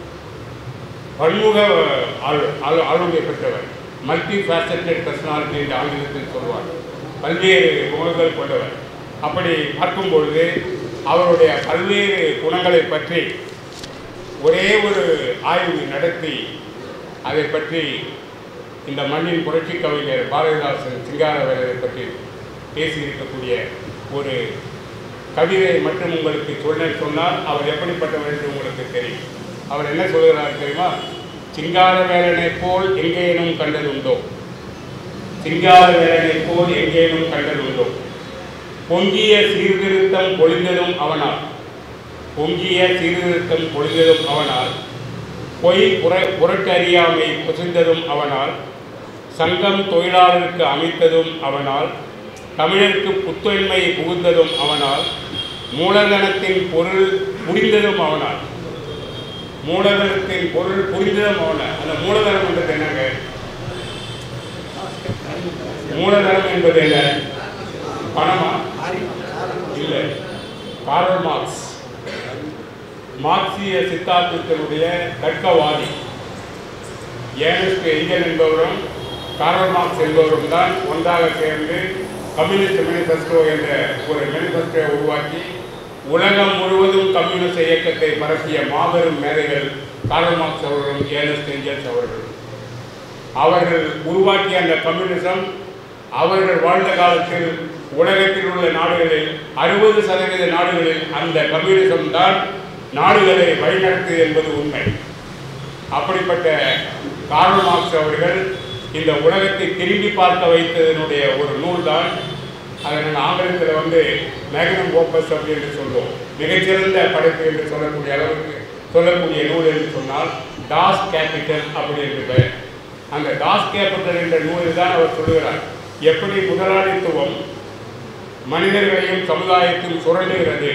பன்முக ஆளு ஆளு- ஆளுமை பெற்றவர் மல்டி ஃபேசட்டட் பர்சனாலிட்டி என்று ஆங்கிலத்தில் சொல்வார் பல்வேறு குணங்கள் கொண்டவர் அப்படி பார்க்கும் பொழுது அவருடைய பல்வேறு குணங்களை பற்றி ஒரே ஒரு ஆய்வு நடத்தி அதை பற்றி இந்த மண்ணின் புரட்சி கவிஞர் பாரதிதாசன் சிங்காரவேலரை பற்றி பேசியிருக்கக்கூடிய ஒரு கவிதை மட்டும் உங்களுக்கு சொல்ல சொன்னால் அவர் எப்படிப்பட்டவர் என்று உங்களுக்கு தெரியும் அவர் என்ன சொல்கிறார் தெரியுமா சிங்காரவேலனை போல் எங்கேனும் கண்டதுண்டோ சிங்காரவேலனை போல் எங்கேனும் கண்டதுண்டோ பொங்கிய சீர்திருத்தம் பொழிந்ததும் அவனால் பொங்கிய சீர்திருத்தம் பொழிந்ததும் அவனால் பொய் புற புரட்டறியாமை புசிந்ததும் அவனால் சங்கம் தொழிலாளருக்கு அமைத்ததும் அவனால் தமிழருக்கு புத்தொன்மை புகுந்ததும் அவனால் மூலதனத்தின் பொருள் புரிந்ததும் அவனால் மூலதனத்தின் பொருள் புரிந்ததும் அவனால் அந்த மூலதனம் என்பது என்னங்க மூலதனம் என்பது என்ன பணமா இல்லை கார்ல் மார்க்ஸ் மார்க்சிய சித்தாந்தத்தினுடைய தர்க்கவாதி ஏனஸ்ட் எங்கன் என்பவரும் கார்ல் மார்க்ஸ் என்பவரும் தான் ஒன்றாக சேர்ந்து கம்யூனிஸ்ட் மேனிஃபெஸ்டோ என்ற ஒரு மேனிஃபெஸ்டோவை உருவாக்கி உலகம் முழுவதும் கம்யூனிஸ்ட் இயக்கத்தை பரப்பிய மாபெரும் மேதைகள் கார்ல் மார்க்ஸ் அவர்களும் ஏனஸ்ட் எங்கல்ஸ் அவர்களும் அவர்கள் உருவாக்கிய அந்த கம்யூனிசம் அவர்கள் வாழ்ந்த காலத்தில் உலகத்தில் உள்ள நாடுகளில் அறுபது சதவீத நாடுகளில் அந்த கம்யூனிசம் தான் நாடுகளை வழிநடத்து என்பது உண்மை அப்படிப்பட்ட கார்ல் மார்க்ஸ் அவர்கள் இந்த உலகத்தை திரும்பி பார்க்க வைத்ததனுடைய ஒரு நூல் தான் அதை நாங்கள் ஆங்கிலத்தில் வந்து மேக்னம் ஓப்பஸ் அப்படி என்று சொல்லுவோம் மிகச்சிறந்த படைப்பு என்று சொல்லக்கூடிய அளவுக்கு சொல்லக்கூடிய நூல் என்று சொன்னால் டாஸ் கேபிட்டல் அப்படி என்று பெயர் அந்த டாஸ் கேபிட்டல் என்ற நூலில் தான் அவர் சொல்லுகிறார் எப்படி முதலாளித்துவம் மனிதர்களையும் சமுதாயத்தையும் சுரண்டுகிறது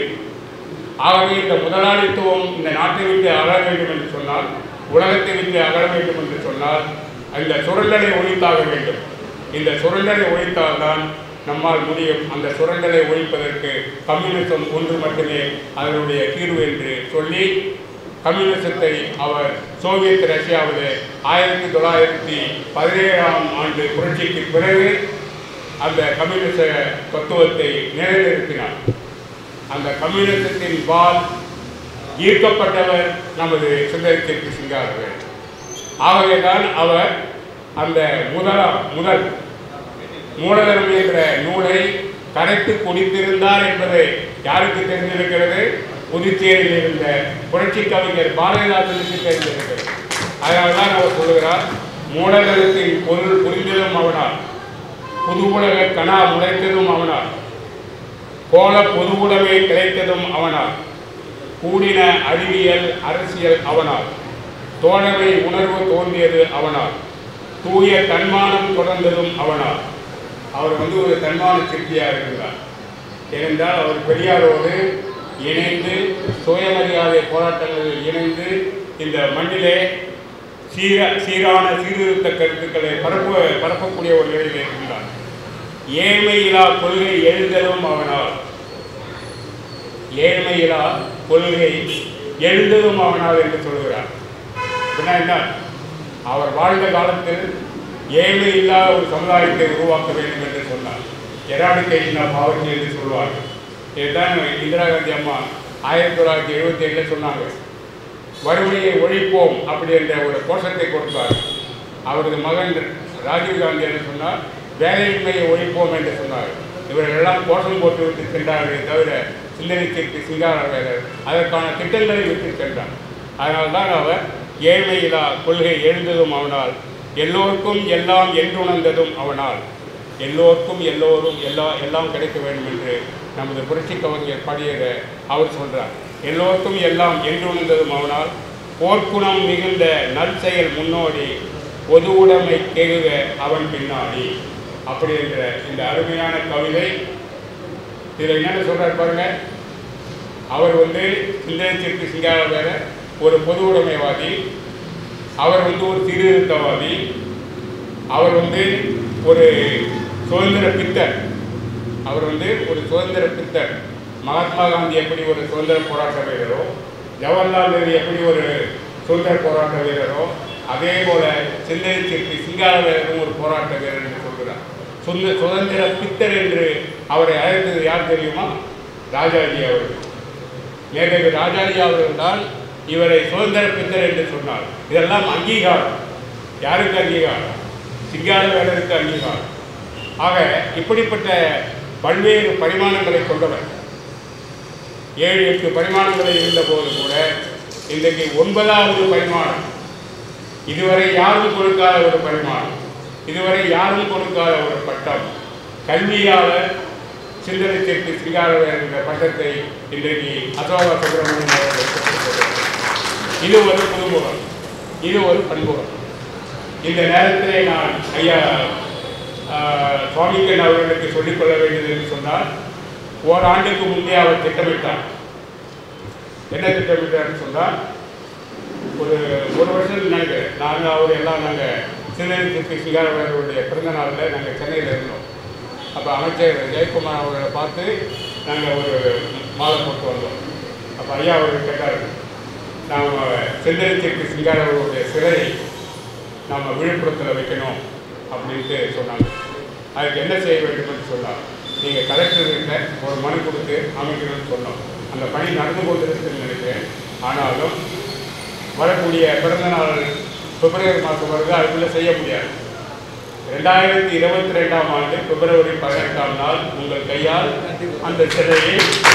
ஆகவே இந்த முதலாளித்துவம் இந்த நாட்டை விட்டு அகல வேண்டும் என்று சொன்னால் உலகத்தை விட்டு அகல வேண்டும் என்று சொன்னால் அந்த சுரண்டலை ஒழித்தாக வேண்டும் இந்த சுரண்டலை ஒழித்தால்தான் நம்மால் முடியும் அந்த சுரண்டலை ஒழிப்பதற்கு கம்யூனிசம் ஒன்று மட்டுமே அதனுடைய தீர்வு என்று சொல்லி கம்யூனிசத்தை அவர் சோவியத் ரஷ்யாவில் ஆயிரத்தி தொள்ளாயிரத்தி பதினேழாம் ஆண்டு புரட்சிக்கு பிறகு அந்த கம்யூனிச தத்துவத்தை நிலைநிறுத்தினார் அந்த கம்யூனிசத்தின் பால் ஈர்க்கப்பட்டவர் நமது சுந்தரத்திற்கு சிங்காரவர் ஆகவேதான் அவர் அந்த முதலா முதல் மூலதனம் என்ற நூலை கரைத்து குடித்திருந்தார் என்பதை யாருக்கு தெரிந்திருக்கிறது புதுச்சேரியில் இருந்த புரட்சி கவிஞர் பாரதிதாசனுக்கு தெரிந்திருக்கிறது அதனால தான் அவர் சொல்லுகிறார் மூலதனத்தின் பொருள் புரிந்ததும் அவனால் புது உலக கனா முளைத்ததும் அவனால் கோல பொது உடைமை கிடைத்ததும் அவனால் கூடின அறிவியல் அரசியல் அவனால் தோழமை உணர்வு தோன்றியது அவனால் தூய தன்மானம் தொடர்ந்ததும் அவனால் அவர் வந்து ஒரு தன்மான சிற்பியாக இருந்தார் ஏனென்றால் அவர் பெரியாரோடு இணைந்து சுயமரியாதை போராட்டங்களில் இணைந்து இந்த மண்ணிலே சீர சீரான சீர்திருத்த கருத்துக்களை பரப்ப பரப்பக்கூடிய ஒரு நிலையில் இருக்கின்றார் ஏழ்மையிலா கொள்கை எழுந்ததும் அவனால் ஏழ்மையிலா கொள்கை எழுந்ததும் அவனால் என்று சொல்கிறார் அப்படின்னா என்ன அவர் வாழ்ந்த காலத்தில் ஏழ்மை இல்லாத ஒரு சமுதாயத்தை உருவாக்க வேண்டும் என்று சொன்னார் எராடிகேஷன் ஆஃப் பாவர்ட்டி என்று சொல்வார்கள் இதுதான் இந்திரா காந்தி அம்மா ஆயிரத்தி தொள்ளாயிரத்தி எழுபத்தி ஏழில் சொன்னாங்க வறுமையை ஒழிப்போம் அப்படி என்ற ஒரு கோஷத்தை கொடுத்தார் அவரது மகன் ராஜீவ் காந்தி என்ன சொன்னார் வேலையின்மையை ஒழிப்போம் என்று சொன்னார் இவர்களெல்லாம் கோஷம் போட்டு விட்டு சென்றார்களே தவிர சிந்தனைக்கு சிங்கார வேலர் அதற்கான திட்டங்களை விட்டு சென்றார் அதனால்தான் அவர் ஏழ்மையிலா கொள்கை எழுந்ததும் அவனால் எல்லோருக்கும் எல்லாம் என்றுணர்ந்ததும் அவனால் எல்லோருக்கும் எல்லோரும் எல்லா எல்லாம் கிடைக்க வேண்டும் என்று நமது புரட்சி கவிஞர் பாடியதை அவர் சொல்றார் எல்லோருக்கும் எல்லாம் என்றுணர்ந்ததும் அவனால் போர்க்குணம் மிகுந்த நற்செயல் முன்னோடி பொது உடைமை கெகுக அவன் பின்னாடி அப்படி என்ற இந்த அருமையான கவிதை இதில் என்னென்ன சொல்றார் பாருங்க அவர் வந்து சிந்தனைச்சிற்கு சிங்கார வேற ஒரு பொது உடைமைவாதி அவர் வந்து ஒரு சீர்திருத்தவாதி அவர் வந்து ஒரு சுதந்திர பித்தர் அவர் வந்து ஒரு சுதந்திர பித்தர் மகாத்மா காந்தி எப்படி ஒரு சுதந்திர போராட்ட வீரரோ ஜவஹர்லால் நேரு எப்படி ஒரு சுதந்திர போராட்ட வீரரோ அதே போல சிந்தனை சிற்பி சிங்காரவேலரும் ஒரு போராட்ட வீரர் என்று சொல்கிறார் சுந்த சுதந்திர பித்தர் என்று அவரை அழைத்தது யார் தெரியுமா ராஜாஜி அவர்கள் மேதகு ராஜாஜி அவர்கள் தான் இவரை சுதந்திர பித்தர் என்று சொன்னார் இதெல்லாம் அங்கீகாரம் யாருக்கு அங்கீகாரம் சிங்காரவேலருக்கு அங்கீகாரம் ஆக இப்படிப்பட்ட பல்வேறு பரிமாணங்களை கொண்டவர் ஏழு எட்டு பரிமாணங்களை இருந்தபோது கூட இன்றைக்கு ஒன்பதாவது பரிமாணம் இதுவரை யாரும் கொடுக்காத ஒரு பரிமாணம் இதுவரை யாரும் கொடுக்காத ஒரு பட்டம் கல்வியாளர் சிந்தனைத்திற்கு சிங்காரவேலர் என்ற பட்டத்தை இன்றைக்கு அசோகா சுப்பிரமணியன் அவர்கள் பெற்றுக்கொண்டிருக்கிறார். இது ஒரு புதுமுகம் இது ஒரு பண்புகம் இந்த நேரத்திலே நான் ஐயா ஆஹ், சுவாமிக்கன் அவர்களுக்கு சொல்லிக்கொள்ள வேண்டியது என்று சொன்னால் ஓராண்டுக்கு முன்னே அவர் திட்டமிட்டார் என்ன திட்டமிட்டார்னு சொன்னால் ஒரு ஒரு வருஷம் நினைக்கிறேன் நாங்கள் அவர் எல்லாம் நாங்கள் சிறுநீர் சிங்காரவர்களுடைய பிறந்த நாளில் நாங்கள் சென்னையில் இருந்தோம் அப்போ அமைச்சர் ஜெயக்குமார் அவர்களை பார்த்து நாங்கள் ஒரு மாலை போட்டு வந்தோம் அப்போ ஐயா அவர்கள் கேட்டார் நாம் செந்தரித்திற்கு சிங்காரவர்களுடைய சிலையை நாம் விழுப்புரத்தில் வைக்கணும் அப்படின்ட்டு சொன்னாங்க அதுக்கு என்ன செய்ய வேண்டும் என்று சொன்னார் நீங்கள் கலெக்டர்கிட்ட ஒரு மனு கொடுத்து அமைக்கணும்னு சொன்னோம் அந்த பணி நடந்து கொண்டிருக்குன்னு நினைக்கிறேன் ஆனாலும் வரக்கூடிய பிறந்த நாள் பிப்ரவரி மாதம் வருது அதுக்குள்ளே செய்ய முடியாது ரெண்டாயிரத்தி இருபத்தி ரெண்டாம் ஆண்டு பிப்ரவரி பதினெட்டாம் நாள் உங்கள் கையால் அந்த சிலையை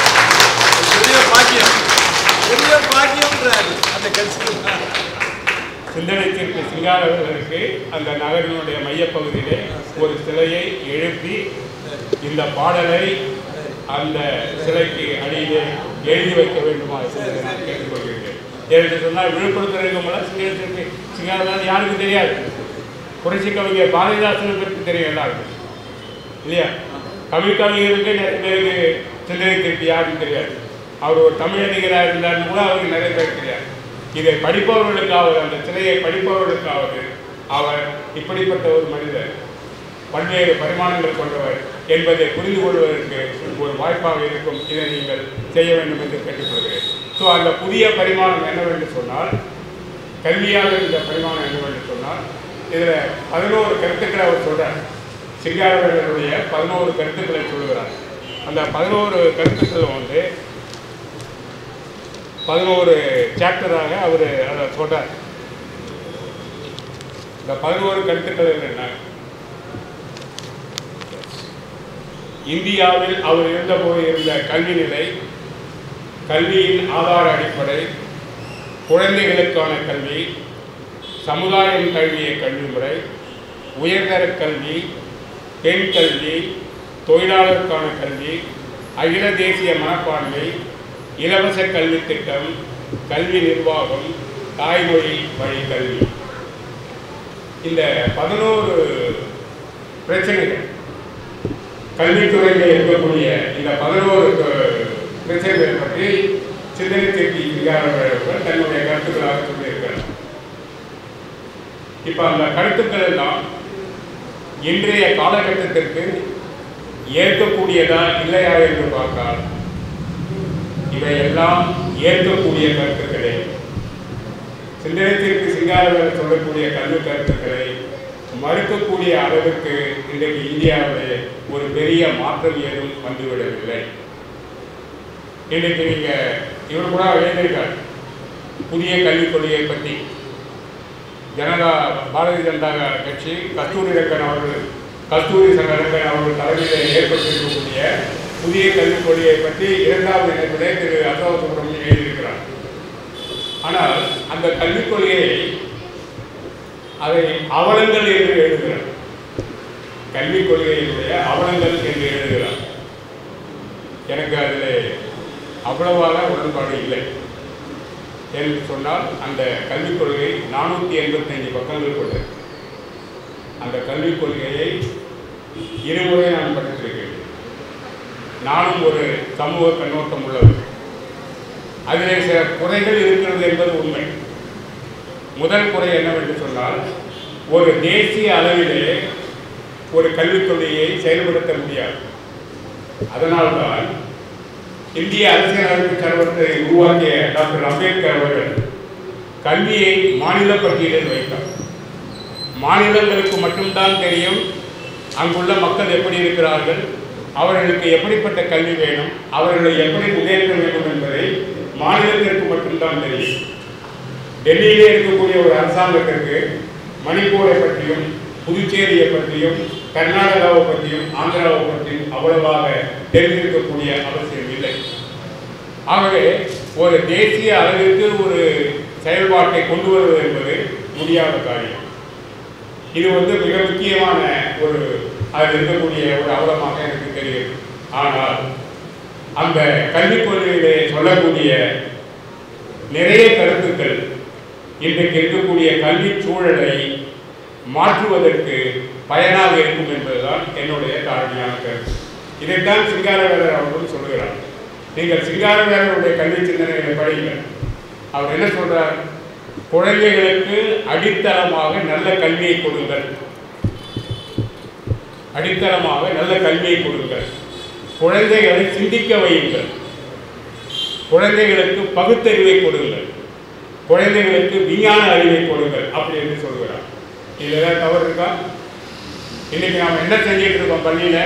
பெரிய பாக்கியம் பெரிய பாக்கியம்ன்றாரு அந்த கட்சி சிந்தனைத்திற்கு சிங்காரவர்களுக்கு அந்த நகரினுடைய மையப்பகுதியிலே ஒரு சிலையை எழுப்பி இந்த பாடலை அந்த சிலைக்கு அடியிலே எழுதி வைக்க வேண்டுமா என்று நான் கேட்டுக்கொள்கிறேன் என்று சொன்னால் விழுப்புரத்தில் இருக்கவங்களாம் சிங்கத்திற்கு சிங்காரவேலர் யாருக்கும் தெரியாது புரட்சி கவிஞர் பாரதிதாசனுக்கு தெரியும் எல்லாருக்கும் இல்லையா தமிழ் கவிஞருக்கு நிறைய பேருக்கு சிந்தனைத்திற்கு யாருக்கும் தெரியாது அவர் ஒரு தமிழறிஞராக இருந்தார்னு கூட அவருக்கு நிறைய பேர் தெரியாது இதை படிப்பவர்களுக்காவது அந்த சிலையை படிப்பவர்களுக்காவது அவர் இப்படிப்பட்ட ஒரு மனிதர் பல்வேறு பரிமாணங்கள் கொண்டவர் என்பதை புரிந்து கொள்வதற்கு ஒரு வாய்ப்பாக இருக்கும் இதை நீங்கள் செய்ய வேண்டும் என்று கேட்டுக்கொள்கிறேன் ஸோ அந்த புதிய பரிமாணம் என்னவென்று சொன்னால் கல்வியாக இந்த பரிமாணம் என்னவென்று சொன்னால் இதில் பதினோரு கருத்துக்களை அவர் சொல்கிறார் சிங்காரவர்களுடைய பதினோரு கருத்துக்களை சொல்லுகிறார் அந்த பதினோரு கருத்துக்கள் வந்து பதினோரு சாப்டராக அவர் அதை சொல்கிறார் இந்த பதினோரு கருத்துக்கள் என்னென்ன இந்தியாவில் அவர் இருந்தபோது இருந்த கல்வி நிலை கல்வியின் ஆதார அடிப்படை குழந்தைகளுக்கான கல்வி சமுதாயம் தழுவிய கல்வி முறை உயர்தர கல்வி பெண் கல்வி தொழிலாளருக்கான கல்வி அகில தேசிய மனப்பான்மை இலவச கல்வி திட்டம் கல்வி நிர்வாகம் தாய்மொழி வழி கல்வி இந்த பதினோரு பிரச்சனைகள் கல்வித்துறையில் இருக்கக்கூடிய இந்த பதினோரு து- பிரச்சனைகளை பற்றி சிந்தனை திருப்பி அவர்கள் தன்னுடைய கருத்துக்களாக சொல்லியிருக்கிறார் இப்ப அந்த கருத்துக்கள் எல்லாம் இன்றைய காலகட்டத்திற்கு ஏற்கக்கூடியதா இல்லையா என்று பார்த்தால் இவையெல்லாம் ஏற்கக்கூடிய கருத்துக்களே சிந்தனத்திற்கு சிங்காரவர் சொல்லக்கூடிய கல்வி கருத்துக்களை மறுக்கக்கூடிய அளவுக்கு இன்றைக்கு இந்தியாவிலே ஒரு பெரிய மாற்றம் ஏதும் வந்துவிடவில்லை இன்றைக்கு நீங்க இவர் கூட எழுதியிருக்கார் புதிய கல்விக் கொள்கையை பற்றி ஜனதா பாரதிய ஜனதா கட்சி கஸ்தூரி ரங்கன் அவர்கள் கஸ்தூரி ரங்கன் அவர்கள் தலைமையில் ஏற்பட்டிருக்கக்கூடிய புதிய கல்விக் கொள்கையை பற்றி இரண்டாவது இணைப்பிலே திரு அசோக சுப்பிரமணியன் எழுதியிருக்கிறார் ஆனால் அந்த கல்விக் கொள்கையை அதை அவலங்கள் என்று எழுதுகிறார் கல்விக் கொள்கையினுடைய அவலங்கள் என்று எழுதுகிறார் எனக்கு அதில் அவ்வளவாக உடன்பாடு இல்லை என்று சொன்னால் அந்த கல்விக் கொள்கை நானூற்றி எண்பத்தைந்து பக்கங்கள் கொண்டது அந்த கல்விக் கொள்கையை இருமுறை நான் படித்திருக்கிறேன் நானும் ஒரு சமூக கண்ணோட்டம் உள்ளவர் அதிலே சில குறைகள் இருக்கிறது என்பது உண்மை முதல் குறை என்னவென்று சொன்னால் ஒரு தேசிய அளவிலே ஒரு கல்விக் கொள்கையை செயல்படுத்த முடியாது அதனால்தான் இந்திய அரசியலமைப்பு சட்டத்தை உருவாக்கிய டாக்டர் அம்பேத்கர் அவர்கள் கல்வியை மாநில பட்டியலில் வைத்தார் மாநிலங்களுக்கு மட்டும்தான் தெரியும் அங்குள்ள மக்கள் எப்படி இருக்கிறார்கள் அவர்களுக்கு எப்படிப்பட்ட கல்வி வேணும் அவர்களை எப்படி முன்னேற்ற வேண்டும் என்பதை மாநிலத்திற்கு மட்டும்தான் தெரியும் டெல்லியிலே இருக்கக்கூடிய ஒரு அரசாங்கத்திற்கு மணிப்பூரை பற்றியும் புதுச்சேரியை பற்றியும் கர்நாடகாவை பற்றியும் ஆந்திராவை பற்றியும் அவ்வளவாக தெரிந்திருக்கக்கூடிய அவசியம் இல்லை ஆகவே ஒரு தேசிய அளவிற்கு ஒரு செயல்பாட்டை கொண்டு வருவது என்பது முடியாத காரியம் இது வந்து மிக முக்கியமான ஒரு அதில் இருக்கக்கூடிய ஒரு அவலமாக எனக்கு தெரியும் ஆனால் அந்த கல்விக் கொள்கையிலே சொல்லக்கூடிய நிறைய கருத்துக்கள் இன்றைக்கு இருக்கக்கூடிய கல்வி சூழலை மாற்றுவதற்கு பயனாக இருக்கும் என்பதுதான் என்னுடைய தாழ்மையான கருத்து இதைத்தான் சிங்காரவேலர் அவர்களும் சொல்லுகிறார் நீங்கள் சிங்காரவேலருடைய கல்வி சிந்தனைகளை படியுங்கள் அவர் என்ன சொல்றார் குழந்தைகளுக்கு அடித்தளமாக நல்ல கல்வியை கொடுங்கள் அடித்தளமாக நல்ல கல்வியை கொடுங்கள் குழந்தைகளை சிந்திக்க வையுங்கள் குழந்தைகளுக்கு பகுத்தறிவை கொடுங்கள் குழந்தைகளுக்கு விஞ்ஞான அறிவை கொடுங்கள் அப்படி என்று சொல்கிறார் இதுல ஏதாவது தவறு இருக்கா இன்னைக்கு நாம் என்ன செஞ்சிட்டு இருக்கோம் பள்ளியில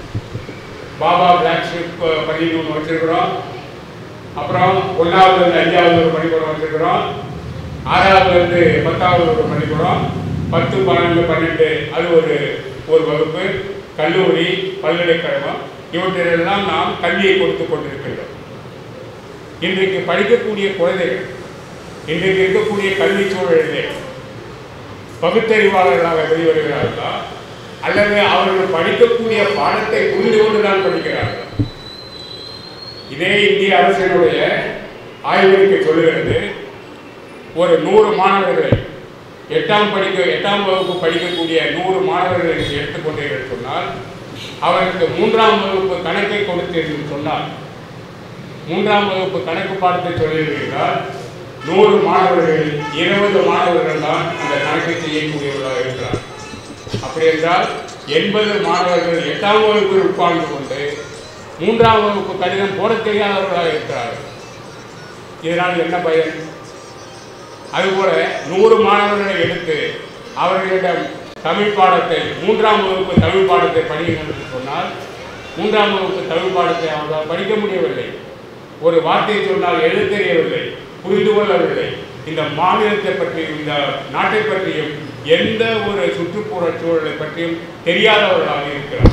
பாபா பிளாக் ஷிப் பள்ளின்னு ஒன்று வச்சிருக்கிறோம் அப்புறம் ஒன்றாவதுல இருந்து அஞ்சாவது ஒரு பள்ளிக்கூடம் வச்சிருக்கிறோம் ஆறாவதுல இருந்து பத்தாவது ஒரு பள்ளிக்கூடம் பத்து பன்னெண்டு பன்னெண்டு அது ஒரு ஒரு வகுப்பு கல்லூரி பல்கலைக்கழகம் இவற்றிலெல்லாம் நாம் கல்வியை கொடுத்து கொண்டிருக்கின்றோம் இன்றைக்கு படிக்கக்கூடிய குழந்தைகள் இன்றைக்கு இருக்கக்கூடிய கல்வி சூழலிலே பகுத்தறிவாளர்களாக வெளிவருகிறார்களா அல்லது அவர்கள் படிக்கக்கூடிய பாடத்தை புரிந்து கொண்டுதான் படிக்கிறார்களா இதே இந்திய அரசினுடைய ஆய்வறிக்கை சொல்லுகிறது ஒரு நூறு மாணவர்களை எட்டாம் படிக்க எட்டாம் வகுப்பு படிக்கக்கூடிய நூறு மாணவர்களை நீங்கள் எடுத்துக்கொண்டீர்கள் சொன்னால் அவருக்கு மூன்றாம் வகுப்பு கணக்கை கொடுத்தீர்கள் சொன்னால் மூன்றாம் வகுப்பு கணக்கு பாடத்தை சொல்லியிருக்கிறார் நூறு மாணவர்கள் இருபது மாணவர்கள் தான் அந்த கணக்கை செய்யக்கூடியவர்களாக இருக்கிறார் அப்படி என்றால் எண்பது மாணவர்கள் எட்டாம் வகுப்பில் உட்கார்ந்து கொண்டு மூன்றாம் வகுப்பு கடிதம் போட தெரியாதவர்களாக இருக்கிறார்கள் இதனால் என்ன பயன் அதுபோல நூறு மாணவர்களை எடுத்து அவர்களிடம் தமிழ் பாடத்தை மூன்றாம் வகுப்பு தமிழ் பாடத்தை படியுங்கள் என்று சொன்னால் மூன்றாம் வகுப்பு தமிழ் பாடத்தை அவர்களால் படிக்க முடியவில்லை ஒரு வார்த்தையை சொன்னால் எழுத தெரியவில்லை புரிந்து கொள்ளவில்லை இந்த மாநிலத்தை பற்றியும் இந்த நாட்டை பற்றியும் எந்த ஒரு சுற்றுப்புற சூழலை பற்றியும் தெரியாதவர்களாக இருக்கிறார்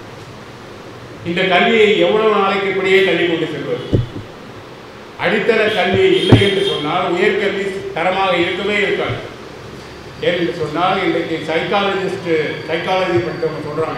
இந்த கல்வியை எவ்வளவு நாளைக்கு இப்படியே தள்ளி கொண்டு செல்வது அடித்தள கல்வி இல்லை என்று சொன்னால் உயர்கல்வி தரமாக இருக்கவே இருக்காது ஏன்னு சொன்னால் இன்றைக்கு சைக்காலஜிஸ்ட் சைக்காலஜி படித்தவங்க சொல்கிறாங்க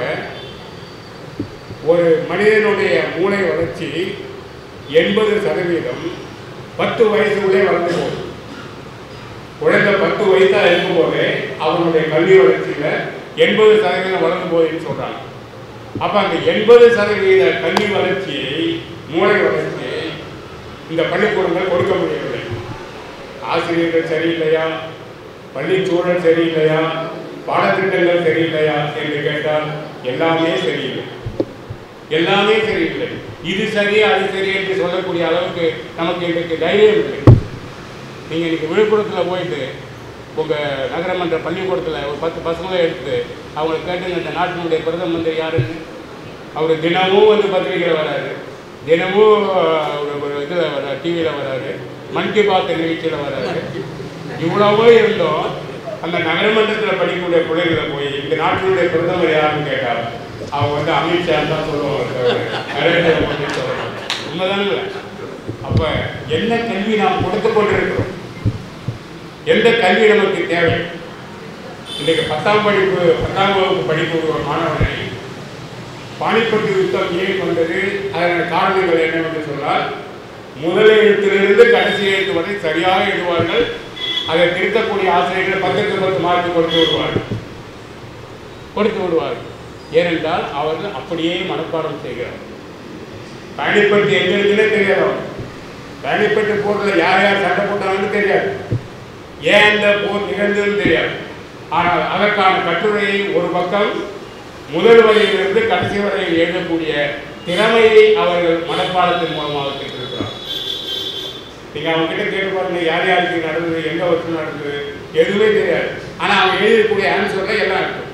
ஒரு மனிதனுடைய மூளை வளர்ச்சி எண்பது சதவீதம் பத்து வயசுக்குள்ளே வளர்ந்து போகுது குழந்தை பத்து வயசாக இருக்கும்போதே அவனுடைய கல்வி வளர்ச்சியில் எண்பது சதவீதம் வளர்ந்து போகுதுன்னு சொல்கிறாங்க அப்போ அந்த எண்பது சதவீத கல்வி வளர்ச்சியை மூளை வளர்ச்சியை இந்த பள்ளிக்கூடங்கள் கொடுக்க முடியவில்லை ஆசிரியர்கள் சரியில்லையா பள்ளிச்சூழல் சரியில்லையா பாடத்திட்டங்கள் சரியில்லையா என்று கேட்டால் எல்லாமே சரியில்லை எல்லாமே சரியில்லை இது சரி அது சரி என்று சொல்லக்கூடிய அளவுக்கு நமக்கு இன்றைக்கு தைரியம் இல்லை நீங்கள் இன்னைக்கு விழுப்புரத்தில் போயிட்டு உங்கள் நகரமன்ற பள்ளிக்கூடத்தில் ஒரு பத்து பசங்களை எடுத்து அவங்களை கேட்டுங்க இந்த நாட்டினுடைய பிரதம மந்திரி யாருன்னு அவர் தினமும் வந்து பத்திரிகையில் வராரு தினமும் அஹ், ஒரு ஒரு இதில் வர டிவியில் வராரு மன் கி பாத் நிகழ்ச்சியில் வராரு இவ்வளவோ இருந்தோம் அந்த நகரமன்றத்தில் படிக்கக்கூடிய பிள்ளைகளை போய் இந்த நாட்டினுடைய பிரதமர் யாருன்னு கேட்டால் அவங்க வந்து அமித்ஷா தான் சொல்லுவாங்க தவிர நரேந்திர மோடி சொல்லுவாங்க உண்மைதானுங்களே அப்போ என்ன கல்வி நாம் கொடுத்து கொண்டிருக்கிறோம் எந்த கல்வி நமக்கு தேவை இன்றைக்கு பத்தாம் படிப்பு பத்தாம் வகுப்பு படிப்பு ஒரு மாணவனை பானிப்பட்டு யுத்தம் ஏன் வந்தது அதன் காரணங்கள் என்னவென்று சொன்னால் முதல் எழுத்திலிருந்து கடைசி எழுத்து வரை சரியாக எழுதுவார்கள் அதை திருத்தக்கூடிய ஆசிரியர்கள் பக்கத்து பத்து மார்க் கொடுத்து விடுவார்கள் கொடுத்து விடுவார்கள் ஏனென்றால் அவர்கள் அப்படியே மனப்பாடம் செய்கிறார்கள் பயணிப்பட்டு எங்க இருக்குன்னே தெரியாது அவனுக்கு. பயணிப்பட்டு போர்ல யார் யார் சண்டை போட்டாங்கன்னு தெரியாது ஏன் அந்த போர் நிகழ்ந்ததுன்னு தெரியாது ஆனால் அதற்கான கட்டுரையை ஒரு பக்கம் முதல் வரையிலிருந்து கடைசி வரை எழுதக்கூடிய திறமையை அவர்கள் மனப்பாடத்தின் மூலமாக பெற்றிருக்கிறார் நீங்க அவங்க கிட்ட கேட்டு பாருங்க யார் யாருக்கு நடந்தது எங்க வருஷம் நடந்தது எதுவுமே தெரியாது ஆனா அவங்க எழுதக்கூடிய ஆன்சர்ல எல்லாம் இருக்கும்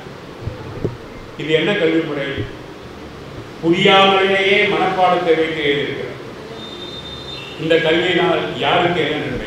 இது என்ன கல்வி முறை புரியாமலேயே மனப்பாடத்தை வைத்து எழுதியிருக்கிறார் இந்த கல்வியினால் யாருக்கு என்ன நன்மை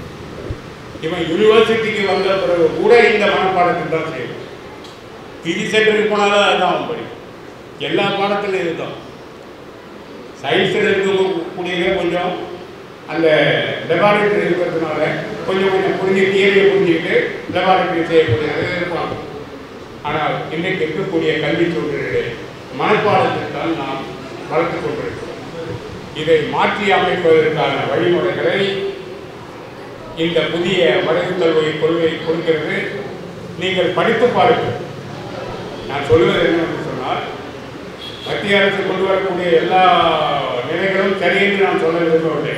இவன் யூனிவர்சிட்டிக்கு வந்த பிறகு கூட இந்த மனப்பாடத்தை தான் செய்வான் பிஜி சென்டருக்கு போனாலும் அதுதான் அவன் படிக்கும் எல்லா பாடத்திலும் இதுதான் சயின்ஸில் இருக்கக்கூடிய கொஞ்சம் அந்த லெபார்டரி இருக்கிறதுனால கொஞ்சம் கொஞ்சம் புரிஞ்சு தியரியை புரிஞ்சுட்டு லெபார்டரி செய்யக்கூடியது இருப்பாங்க ஆனால் இன்றைக்கு இருக்கக்கூடிய கல்வி சூழ்நிலையிலே மனப்பாடத்தை தான் நாம் வளர்த்துக் கொண்டிருக்கிறோம் இதை மாற்றி அமைப்பதற்கான வழிமுறைகளை இந்த புதிய மறைவு கல்வி கொள்கை கொடுக்கிறது நீங்கள் படித்து பாருங்கள் நான் சொல்வது என்னவென்று சொன்னால் மத்திய அரசு கொண்டு வரக்கூடிய எல்லா நிலைகளும் சரி என்று நான் சொல்ல விரும்பவில்லை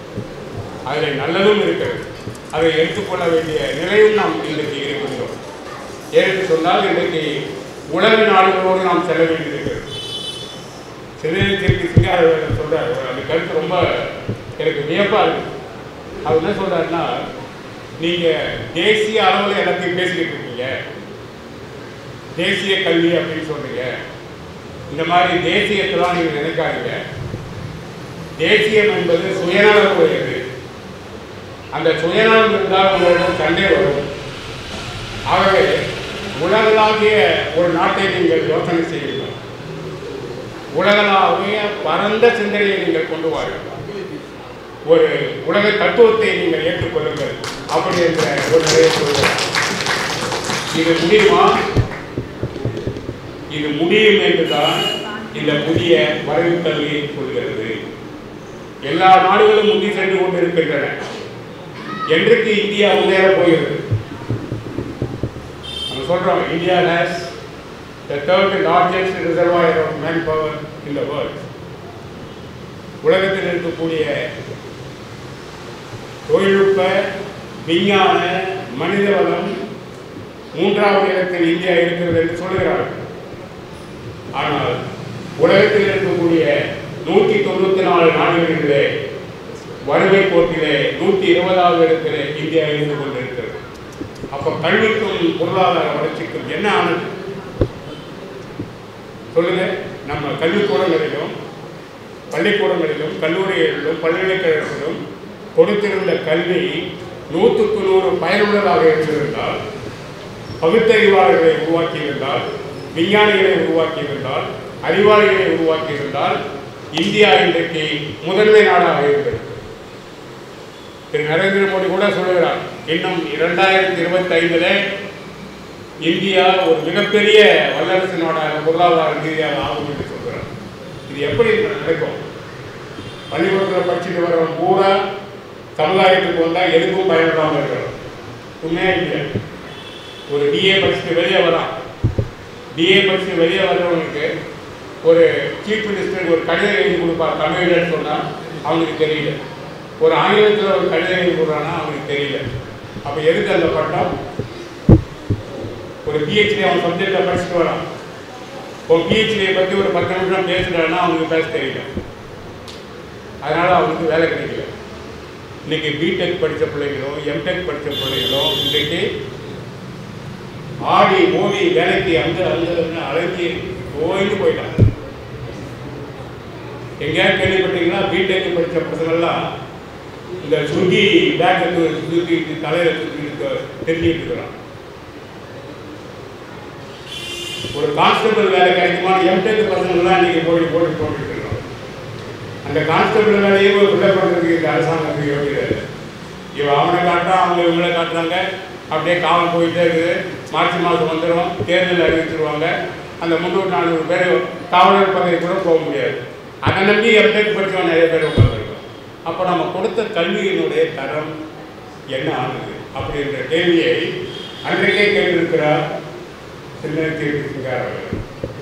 அதில் நல்லதும் இருக்கிறது அதை எடுத்துக்கொள்ள வேண்டிய நிலையும் நாம் இன்றைக்கு இருக்கின்றோம் ஏன்னு சொன்னால் இன்றைக்கு உலக நாடுகளோடு நாம் செல்ல வேண்டியிருக்கிறது சிறுத்தைக்கு சிங்கார சொல்றாரு அந்த கருத்து ரொம்ப எனக்கு வியப்பாக இருக்கு அவர் என்ன சொல்றாருன்னா நீங்கள் தேசிய அளவில் எல்லாத்தையும் பேசிக்கிட்டு இருக்கீங்க தேசிய கல்வி அப்படின்னு சொல்றீங்க இந்த மாதிரி தேசியத்தெல்லாம் நீங்கள் நினைக்காதீங்க தேசியம் என்பது சுயநலம் உடையது அந்த சுயநலம் இருந்தால் உங்களிடம் சண்டை வரும் ஆகவே உலகளாவிய ஒரு நாட்டை நீங்கள் யோசனை செய்யுங்கள் உலகளாவிய பரந்த சிந்தனையை நீங்கள் கொண்டு வாருங்கள் ஒரு உலக தத்துவத்தை நீங்கள் ஏற்றுக்கொள்ளுங்கள் அப்படி என்ற ஒரு நிலையை சொல்கிறார் இது முடியுமா இது முடியும் என்றுதான் இந்த புதிய வரைவு கல்வி சொல்கிறது எல்லா நாடுகளும் முந்தி சென்று கொண்டிருக்கின்றன என்றைக்கு இந்தியா முன்னேற போகிறது நம்ம சொல்றோம் India has the third largest reservoir of manpower in the world உலகத்தில் இருக்கக்கூடிய தொழில்நுட்ப விஞ்ஞான மனித வளம் மூன்றாவது இடத்தில் இந்தியா இருக்கிறது என்று சொல்கிறார்கள் ஆனால் உலகத்தில் இருக்கக்கூடிய நூற்றி தொண்ணூற்றி நாலு நாடுகளிலே வறுமை கோட்டிலே நூற்றி இருபதாவது இடத்திலே இந்தியா இருந்து கொண்டிருக்கிறது அப்போ கல்விக்கும் பொருளாதார வளர்ச்சிக்கும் என்ன ஆனது சொல்லுங்க நம்ம கல்விக்கூடங்களிலும் பள்ளிக்கூடங்களிலும் கல்லூரிகளிலும் பல்கலைக்கழகங்களிலும் கொடுத்திருந்த கல்வி நூற்றுக்கு நூறு பயனுள்ளதாக இருந்திருந்தால் பகுத்தறிவாளர்களை உருவாக்கியிருந்தால் விஞ்ஞானிகளை உருவாக்கியிருந்தால் அறிவாளிகளை உருவாக்கியிருந்தால் இந்தியா இன்றைக்கு முதன்மை நாடாக இருக்கிறது திரு நரேந்திர மோடி கூட சொல்லுகிறார் இன்னும் இரண்டாயிரத்தி இருபத்தி ஐந்துல இந்தியா ஒரு மிகப்பெரிய வல்லரசு நாடாக பொருளாதார ரீதியாக ஆகும் என்று சொல்கிறார் இது எப்படி நடக்கும் பள்ளிக்கூடத்தில் படிச்சுட்டு வரவன் பூரா சமுதாயத்துக்கு வந்தால் எதுக்கும் பயன்படாமல் இருக்கிறோம் உண்மையா இல்லையா ஒரு டிஏ படிச்சுட்டு வெளியே வரான் டிஏ படிச்சுட்டு வெளியே வர்றவனுக்கு ஒரு சீஃப் மினிஸ்டர் ஒரு கடிதம் எழுதி கொடுப்பார் தமிழில் சொன்னால் அவனுக்கு தெரியல ஒரு ஆங்கிலத்தில் ஒரு கடிதம் எழுதி கொடுறான்னா அவனுக்கு தெரியல அப்போ எதுக்கு அந்த பட்டம் ஒரு பிஹெச்டி அவன் சப்ஜெக்டில் படிச்சுட்டு வரான் ஒரு பிஹெச்டியை பற்றி ஒரு பத்து நிமிஷம் பேசுகிறான்னா அவனுக்கு பேச தெரியல அதனால் அவனுக்கு வேலை கிடைக்கல இன்னைக்கு பிடெக் படித்த பிள்ளைங்களோ எம்டெக் படித்த பிள்ளைங்களோ இன்றைக்கு ஆடி ஓடி வேலைக்கு அங்கே அங்கே அழைச்சி ஓய்ந்து போயிட்டாங்க எங்கேயாவது கேள்விப்பட்டீங்கன்னா பிடெக் படித்த பசங்கள்லாம் இந்த சுங்கி பேக்கை தூக்கிட்டு தலையில் தூக்கிட்டு தெரிஞ்சிட்டு இருக்கிறான் ஒரு கான்ஸ்டபிள் வேலை கிடைக்குமான்னு எம்டெக் பசங்கள்லாம் இன்னைக்கு போட்டி போட்டு போட்டுட்டு இருக்கோம் அந்த கான்ஸ்டபிள் வேலையும் ஒரு பிள்ளை பண்ணுறதுக்கு இந்த அரசாங்கத்துக்கு யோகியதை இல்லை. இவன் அவனை காட்டுறான் அவங்க இவங்களை காட்டுறாங்க அப்படியே காலம் போயிட்டே இருக்குது மார்ச் மாதம் வந்துடும் தேர்தல் அறிவிச்சிருவாங்க அந்த முந்நூறு நானூறு பேர் காவலர் பதவி கூட போக முடியாது அதை நம்பி எம்டெக் படித்தவன் நிறைய பேர் உட்காந்துருக்கோம் அப்போ நம்ம கொடுத்த கல்வியினுடைய தரம் என்ன ஆகுது அப்படின்ற கேள்வியை அன்றைக்கே கேட்டிருக்கிறார் சிந்தனை தீர்வு சிங்கார் அவர்கள்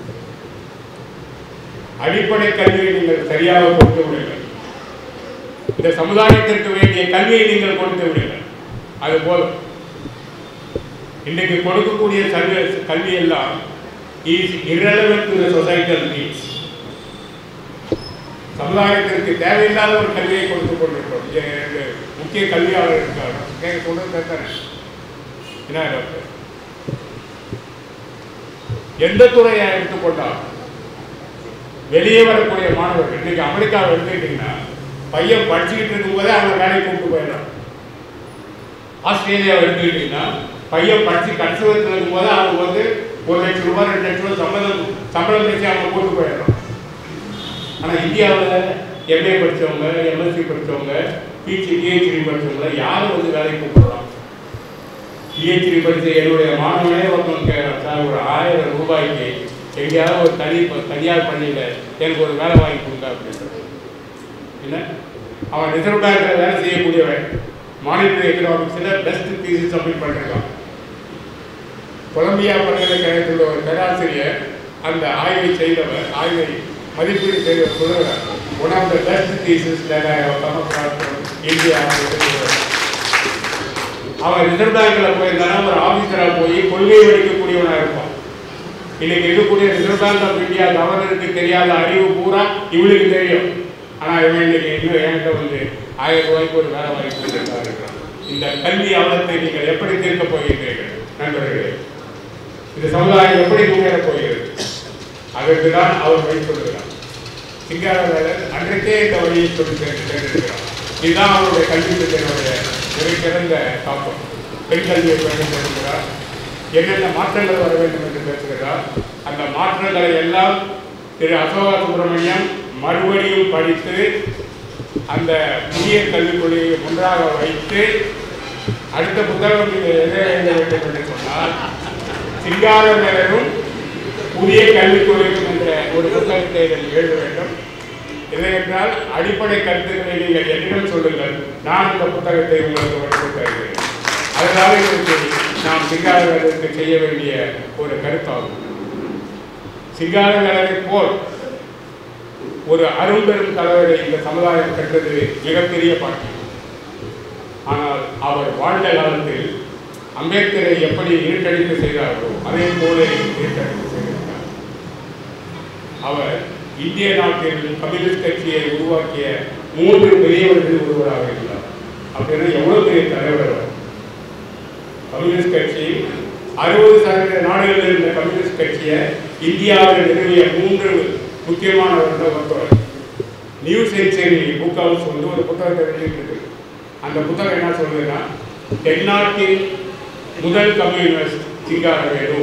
அடிப்படை கல்வியை நீங்கள் சரியாக கொடுத்து விடுங்கள் இந்த சமுதாயத்திற்கு வேண்டிய கல்வியை நீங்கள் கொடுத்து விடுங்கள் அது போதும் இன்றைக்கு கொடுக்கக்கூடிய கல்வி கல்வி எல்லாம் is irrelevant to the societal needs சமுதாயத்திற்கு தேவையில்லாத ஒரு கல்வியை கொடுத்து கொண்டிருக்கிறோம் இங்க ரெண்டு முக்கிய கல்வியாளர் இருக்காங்க கேட்க சொல்றது கேட்கறேன் என்ன டாக்டர் எந்த துறையை எடுத்துக்கொண்டால் வெளியே வரக்கூடிய மாணவர்கள் இன்னைக்கு அமெரிக்காவை எடுத்துக்கிட்டீங்கன்னா பையன் படிச்சுக்கிட்டு இருக்கும்போதே அவங்க வேலைக்கு கூப்பிட்டு போயிடறான் ஆஸ்திரேலியாவை எடுத்துக்கிட்டீங்கன்னா பையன் படிச்சு கடைசி வயசுல இருக்கும்போது அவங்க வந்து ஒரு லட்சம் ரூபாய் ரெண்டு லட்சம் ரூபாய் சம்பளம் சம்பளம் வச்சு அவங்க கூட்டு போயிடுறோம் ஆனால் இந்தியாவில் எம்ஏ படித்தவங்க எம்எஸ்சி படித்தவங்க பிஹெச்டி பிஹெச்டி படித்தவங்க யாரும் வந்து வேலைக்கு கூப்பிடுறோம் பிஹெச்டி படித்த என்னுடைய மாணவனே ஒருத்தவங்க கேட்குறான் சார் ஒரு ஆயிரம் ரூபாய்க்கு எங்கேயாவது ஒரு தனி தனியார் பள்ளியில் எனக்கு ஒரு வேலை வாங்கி கொடுங்க அப்படின்றது என்ன அவன் ரிசர்வ் பேங்க்கில் வேலை செய்யக்கூடியவன் மானிட்டரி எக்கனாமிக்ஸில் பெஸ்ட் தீசிஸ் சப்மிட் பண்ணிருக்கான் கொலம்பியா பல்கலைக்கழகத்தில் ஒரு பேராசிரியர் அந்த ஆய்வை செய்தவர் ஆய்வை மதிப்பீடு செய்தவர் சொல்லுகிறார் one of the best thesis India அவன் ரிசர்வ் பேங்க்ல போயிருந்தானா ஒரு ஆபீசரா போய் கொள்கை வடிக்கக்கூடியவனா இருப்பான் இன்னைக்கு இருக்கக்கூடிய ரிசர்வ் பேங்க் ஆஃப் இந்தியா கவர்னருக்கு தெரியாத அறிவு பூரா இவளுக்கு தெரியும் ஆனா இவன் இன்னைக்கு இன்னும் என்கிட்ட வந்து ஆயிரம் ரூபாய்க்கு ஒரு வேலை வாங்கி கொடுத்துருக்காரு இந்த கல்வி அவலத்தை நீங்கள் எப்படி தீர்க்க போகிறீர்கள் நண்பர்களே இந்த சமுதாயம் எப்படி முன்னேறப் போகிறது அதற்கு தான் அவர் வழி சொல்லுகிறார் சிங்காரவேலர் அன்றைக்கே இந்த வழியை சொல்லி தெரிந்திருக்கிறார் இதுதான் அவருடைய கல்வி திட்டனுடைய மிகச்சிறந்த தாக்கம் பெண் கல்வியை பயன்படுத்துகிறார் என்னென்ன மாற்றங்கள் வர வேண்டும் என்று பேசுகிறார் அந்த மாற்றங்களை எல்லாம் திரு அசோகா சுப்பிரமணியம் மறுபடியும் படித்து அந்த புதிய கல்விக் கொள்கையை ஒன்றாக வைத்து அடுத்த புத்தகம் நீங்கள் எதை எழுத வேண்டும் என்று சொன்னால் சிங்காரவேலரும் புதிய கல்விக் கொள்கையும் என்ற ஒரு புத்தகத்தை இதில் எழுத வேண்டும் இல்லை என்றால் அடிப்படை கருத்துக்களை நீங்கள் என்னிடம் சொல்லுங்கள் நான் இந்த புத்தகத்தை உங்களுக்கு வகுத்து தருகிறேன் அதனால இதற்கு நாம் சிங்காரவேலருக்கு செய்ய வேண்டிய ஒரு கருத்தாகும் சிங்காரவேலரை போல் ஒரு அரும்பெரும் தலைவரை இந்த சமுதாயம் பெற்றது மிகப்பெரிய பாக்கியம் ஆனால் அவர் வாழ்ந்த காலத்தில் அம்பேத்கரை எப்படி இருட்டடிப்பு செய்தார்களோ அதே போல இருட்டடிப்பு செய்திருந்தார் அவர் இந்திய நாட்டில் கம்யூனிஸ்ட் கட்சியை உருவாக்கிய மூன்று பெரியவர்கள் ஒருவராக இருந்தார் அப்படின்னா எவ்வளவு பெரிய தலைவர் அவர் கம்யூனிஸ்ட் கட்சி அறுபது சதவீத நாடுகளில் இருந்த கம்யூனிஸ்ட் கட்சியை இந்தியாவில் நிறுவிய மூன்று முக்கியமானவர்கள் ஒருத்தர் நியூ சென்ச்சுரி புக் ஹவுஸ் வந்து ஒரு புத்தகத்தை வெளியிட்டிருக்கு அந்த புத்தகம் என்ன சொல்லுதுன்னா தென்னாட்டின் முதல் கம்யூனிஸ்ட் சிங்காரவேலு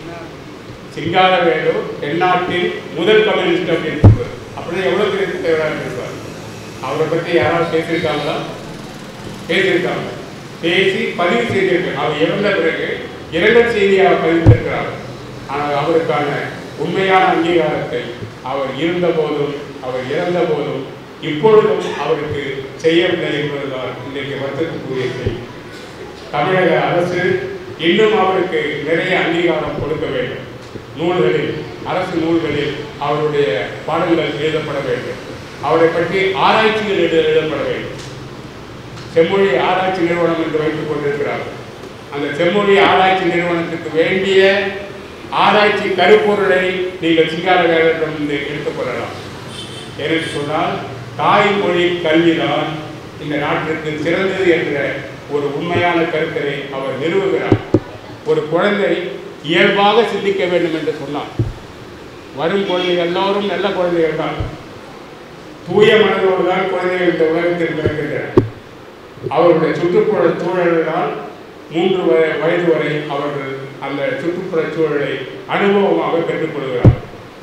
சிங்காரவேலு தென்னாட்டின் முதல் கம்யூனிஸ்ட் அப்படின்னு சொல்றாரு அப்படின்னா எவ்வளவு பெரிய தலைவராக இருப்பார் அவரை பற்றி யாராவது பேசியிருக்காங்களா பேசியிருக்காங்க பேசி பதிவு செய்திருக்காங்க அவர் இறந்த பிறகு இரங்கல் செய்தியாக பதிவிட்டிருக்கிறார் ஆனால் அவருக்கான உண்மையான அங்கீகாரத்தை அவர் இருந்த போதும் அவர் இறந்த போதும் இப்பொழுதும் அவருக்கு செய்யவில்லை என்பதுதான் இன்றைக்கு வருத்தத்துக்குரிய செய்தி தமிழக அரசு இன்னும் அவருக்கு நிறைய அங்கீகாரம் கொடுக்க வேண்டும் நூல்களில் அரசு நூல்களில் அவருடைய பாடல்கள் எழுதப்பட வேண்டும் அவரை பற்றி ஆராய்ச்சிகள் எழுத எழுதப்பட வேண்டும் செம்மொழி ஆராய்ச்சி நிறுவனம் என்று வைத்துக் கொண்டிருக்கிறார்கள் அந்த செம்மொழி ஆராய்ச்சி நிறுவனத்துக்கு வேண்டிய ஆராய்ச்சி கருப்பொருளை நீங்கள் சிங்கார வேலரிடமிருந்து எடுத்துக்கொள்ளலாம் என்று சொன்னால் தாய்மொழி கல்விதான் இந்த நாட்டிற்கு சிறந்தது என்ற ஒரு உண்மையான கருத்தை அவர் நிறுவுகிறார் ஒரு குழந்தை இயல்பாக சிந்திக்க வேண்டும் என்று சொன்னார் வரும் குழந்தைகள் எல்லோரும் நல்ல குழந்தைகள் தான் தூய மனதோடு தான் குழந்தைகள் இந்த உலகத்தில் பிறக்கின்றன அவர்களுடைய சுற்றுப்புற சூழலால் மூன்று வய- வயது வரை அவர்கள் அந்த சுற்றுப்புற சூழலை அனுபவமாக பெற்றுக்கொள்கிறார்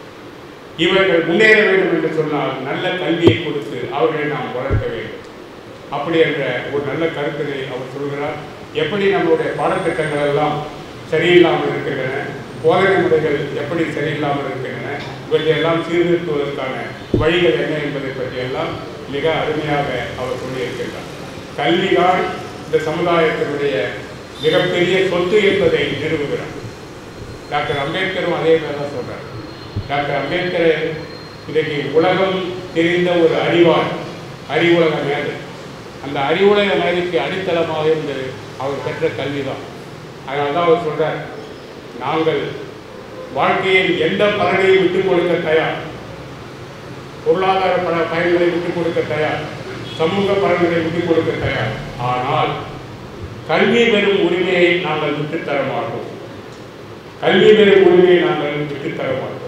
இவர்கள் முன்னேற வேண்டும் என்று சொன்னால் நல்ல கல்வியை கொடுத்து அவர்களை நாம் வளர்க்க வேண்டும் அப்படி என்ற ஒரு நல்ல கருத்தினை அவர் சொல்கிறார் எப்படி நம்முடைய பாடத்திட்டங்கள் எல்லாம் சரியில்லாமல் இருக்கின்றன போதனை முறைகள் எப்படி சரியில்லாமல் இருக்கின்றன இவற்றையெல்லாம் சீர்திருத்துவதற்கான வழிகள் என்ன என்பதை பற்றியெல்லாம் மிக அருமையாக அவர் சொல்லியிருக்கின்றார் கல்விதான் இந்த சமுதாயத்தினுடைய மிகப்பெரிய சொத்து என்பதை நிறுவுகிறார் டாக்டர் அம்பேத்கரும் அதே மாதிரி தான் சொல்றார் டாக்டர் அம்பேத்கர் இன்றைக்கு உலகம் தெரிந்த ஒரு அறிவார் அறிவுலக மேதை அந்த அறிவுலக மேதைக்கு அடித்தளமாக இருந்தது அவர் பெற்ற கல்வி தான் அதனால தான் அவர் சொல்றார் நாங்கள் வாழ்க்கையில் எந்த பலனையும் விட்டுக் கொடுக்க தயார் பொருளாதார பல பயன்களை விட்டுக் கொடுக்க தயார் சமூக பலன்களை விட்டுக் கொடுக்க தயார் ஆனால் கல்வி பெறும் உரிமையை நாங்கள் விட்டுத் தர மாட்டோம் கல்வி பெறும் உரிமையை நாங்கள் விட்டுத் தர மாட்டோம்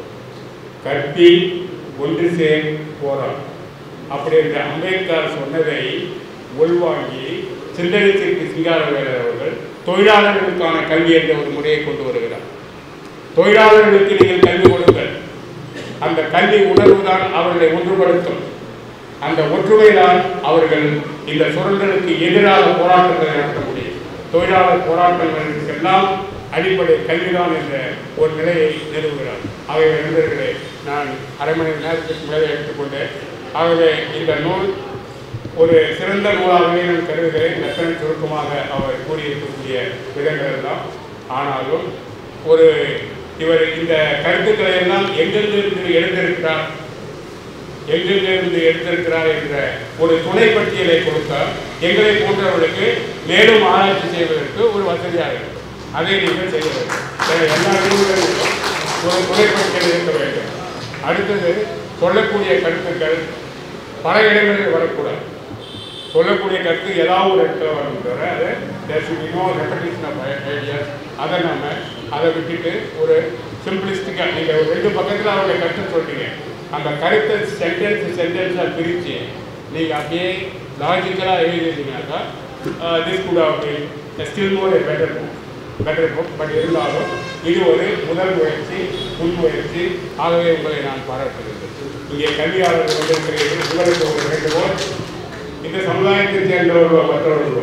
கற்பி ஒன்று சேர் போராடும் அப்படி என்று அம்பேத்கர் சொன்னதை உள்வாங்கி சிந்தனைத்திற்கு சிங்காரவேலர் அவர்கள் தொழிலாளர்களுக்கான கல்வி என்ற ஒரு முறையை கொண்டு வருகிறார் தொழிலாளர்களுக்கு நீங்கள் கல்வி கொடுங்கள் அந்த கல்வி உணர்வு தான் அவர்களை ஒன்றுபடுத்தும் அந்த ஒற்றுமைதான் அவர்கள் இந்த சுரண்டலுக்கு எதிராக போராட்டங்களை நடத்த முடியும் தொழிலாளர் போராட்டங்களுக்கெல்லாம் அடிப்படை கல்விதான் என்ற ஒரு நிலையை நிறுவுகிறார் ஆகவே நண்பர்களே நான் அரை மணி நேரத்துக்கு மேலே எடுத்துக்கொண்டேன் ஆகவே இந்த நூல் ஒரு சிறந்த நூலாகவே நான் கருதுகிறேன் எத்தனை சுருக்கமாக அவர் கூறியிருக்கக்கூடிய விதங்கள் எல்லாம் ஆனாலும் ஒரு இவர் இந்த கருத்துக்களை எல்லாம் எங்கெங்கிருந்து எழுந்திருக்கிறார் எங்கிருந்து எடுத்திருக்கிறார் என்ற ஒரு துணை பட்டியலை கொடுத்தால் எங்களை போன்றவர்களுக்கு மேலும் ஆராய்ச்சி செய்வதற்கு ஒரு வசதியாக இருக்கும் அதை நீங்கள் செய்ய வேண்டும் எனவே எல்லா நூல்களிலும் ஒரு துணை பட்டியல் இருக்க வேண்டும் அடுத்தது சொல்லக்கூடிய கருத்துக்கள் பல இடங்களில் வரக்கூடாது சொல்லக்கூடிய கருத்து ஏதாவது ஒரு இடத்துல வரும் தவிர அது தேர் should be no repetition of ideas அதை நம்ம அதை விட்டுட்டு ஒரு சிம்பிளிஸ்டிக்காக நீங்கள் ஒரு ரெண்டு பக்கத்தில் அவருடைய கருத்து சொல்றீங்க அந்த கருத்தை சென்டென்ஸ் சென்டென்ஸாக பிரித்து நீங்கள் அப்படியே லாஜிக்கலாக எழுதிட்டீங்கன்னாக்கா this good have been still more a better book better book but இருந்தாலும் இது ஒரு முதல் முயற்சி முன்முயற்சி ஆகவே உங்களை நான் பாராட்டுகிறேன் இங்கே கல்வியாளர்கள் வந்திருக்கிறீர்கள் உங்களுக்கு ஒரு வேண்டுகோள் இந்த சமுதாயத்தைச் சேர்ந்தவர்களோ மற்றவர்களோ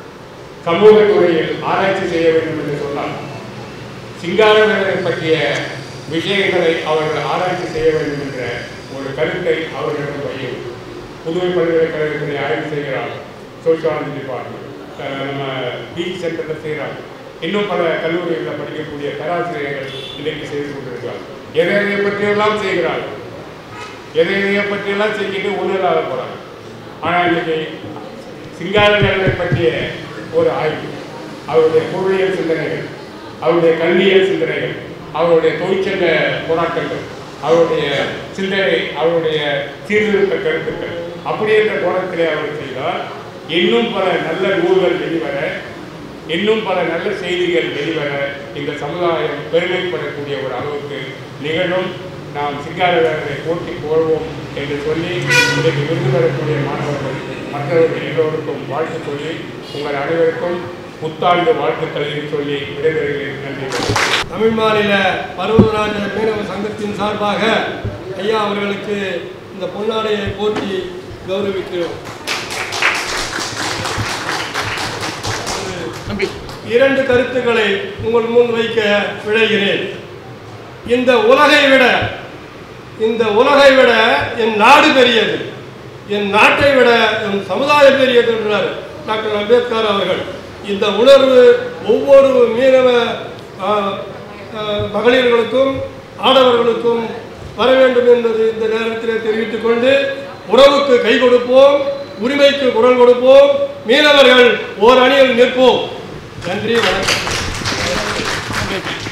சமூக துறையில் ஆராய்ச்சி செய்ய வேண்டும் என்று சொன்னால் சிங்காரவேலரை பற்றிய விஷயங்களை அவர்கள் ஆராய்ச்சி செய்ய வேண்டும் என்ற ஒரு கருத்தை அவர்களிடம் வையும் புதுவை பல்கலைக்கழகத்தில் ஆய்வு செய்கிறார் சோசியாலஜி டிபார்ட்மெண்ட் நம்ம பீச் சென்டரில் செய்கிறாங்க இன்னும் பல கல்லூரிகளில் படிக்கக்கூடிய பேராசிரியர்கள் இன்றைக்கு செய்து கொண்டிருக்கிறார்கள் எதை எதை பற்றியெல்லாம் செய்கிறார்கள் எதை எதையை பற்றியெல்லாம் செஞ்சுட்டு ஒன்றும் இல்லாத போகிறாங்க ஆனால் இன்னைக்கு சிங்காரவேலரை பற்றிய ஒரு ஆய்வு அவருடைய பொருளியல் சிந்தனைகள் அவருடைய கல்வியல் சிந்தனைகள் அவருடைய தொழிற்சங்க போராட்டங்கள் அவருடைய சிந்தனை அவருடைய சீர்திருத்த கருத்துக்கள் அப்படி என்ற கோணத்திலே அவர் செய்தால் இன்னும் பல நல்ல நூல்கள் வெளிவர இன்னும் பல நல்ல செய்திகள் வெளிவர இந்த சமுதாயம் பெருமைப்படக்கூடிய ஒரு அளவுக்கு நிகழும் நாம் சிங்காரவேலரை போட்டி போடுவோம் என்று சொல்லி இன்றைக்கு விருது பெறக்கூடிய மாணவர்கள் மற்றவர்கள் எல்லோருக்கும் வாழ்த்து சொல்லி உங்கள் அனைவருக்கும் புத்தாண்டு வாழ்த்துக்களையும் சொல்லி விடைபெறுகிறேன் நன்றி தமிழ் மாநில பருவராஜ மீனவ சங்கத்தின் சார்பாக ஐயா அவர்களுக்கு இந்த பொன்னாடையை போற்றி கௌரவிக்கிறோம் இரண்டு கருத்துக்களை உங்கள் முன் வைக்க விழைகிறேன் இந்த உலகை விட இந்த உலகை விட என் நாடு பெரியது என் நாட்டை விட என் சமுதாயம் பெரியது என்றார் டாக்டர் அம்பேத்கர் அவர்கள் இந்த உணர்வு ஒவ்வொரு மீனவ ஆ, ஆ, மகளிர்களுக்கும் ஆடவர்களுக்கும் வர வேண்டும் என்பது இந்த நேரத்தில் தெரிவித்துக் கொண்டு உறவுக்கு கை கொடுப்போம் உரிமைக்கு குரல் கொடுப்போம் மீனவர்கள் ஓர் அணியில் நிற்போம் நன்றி வணக்கம்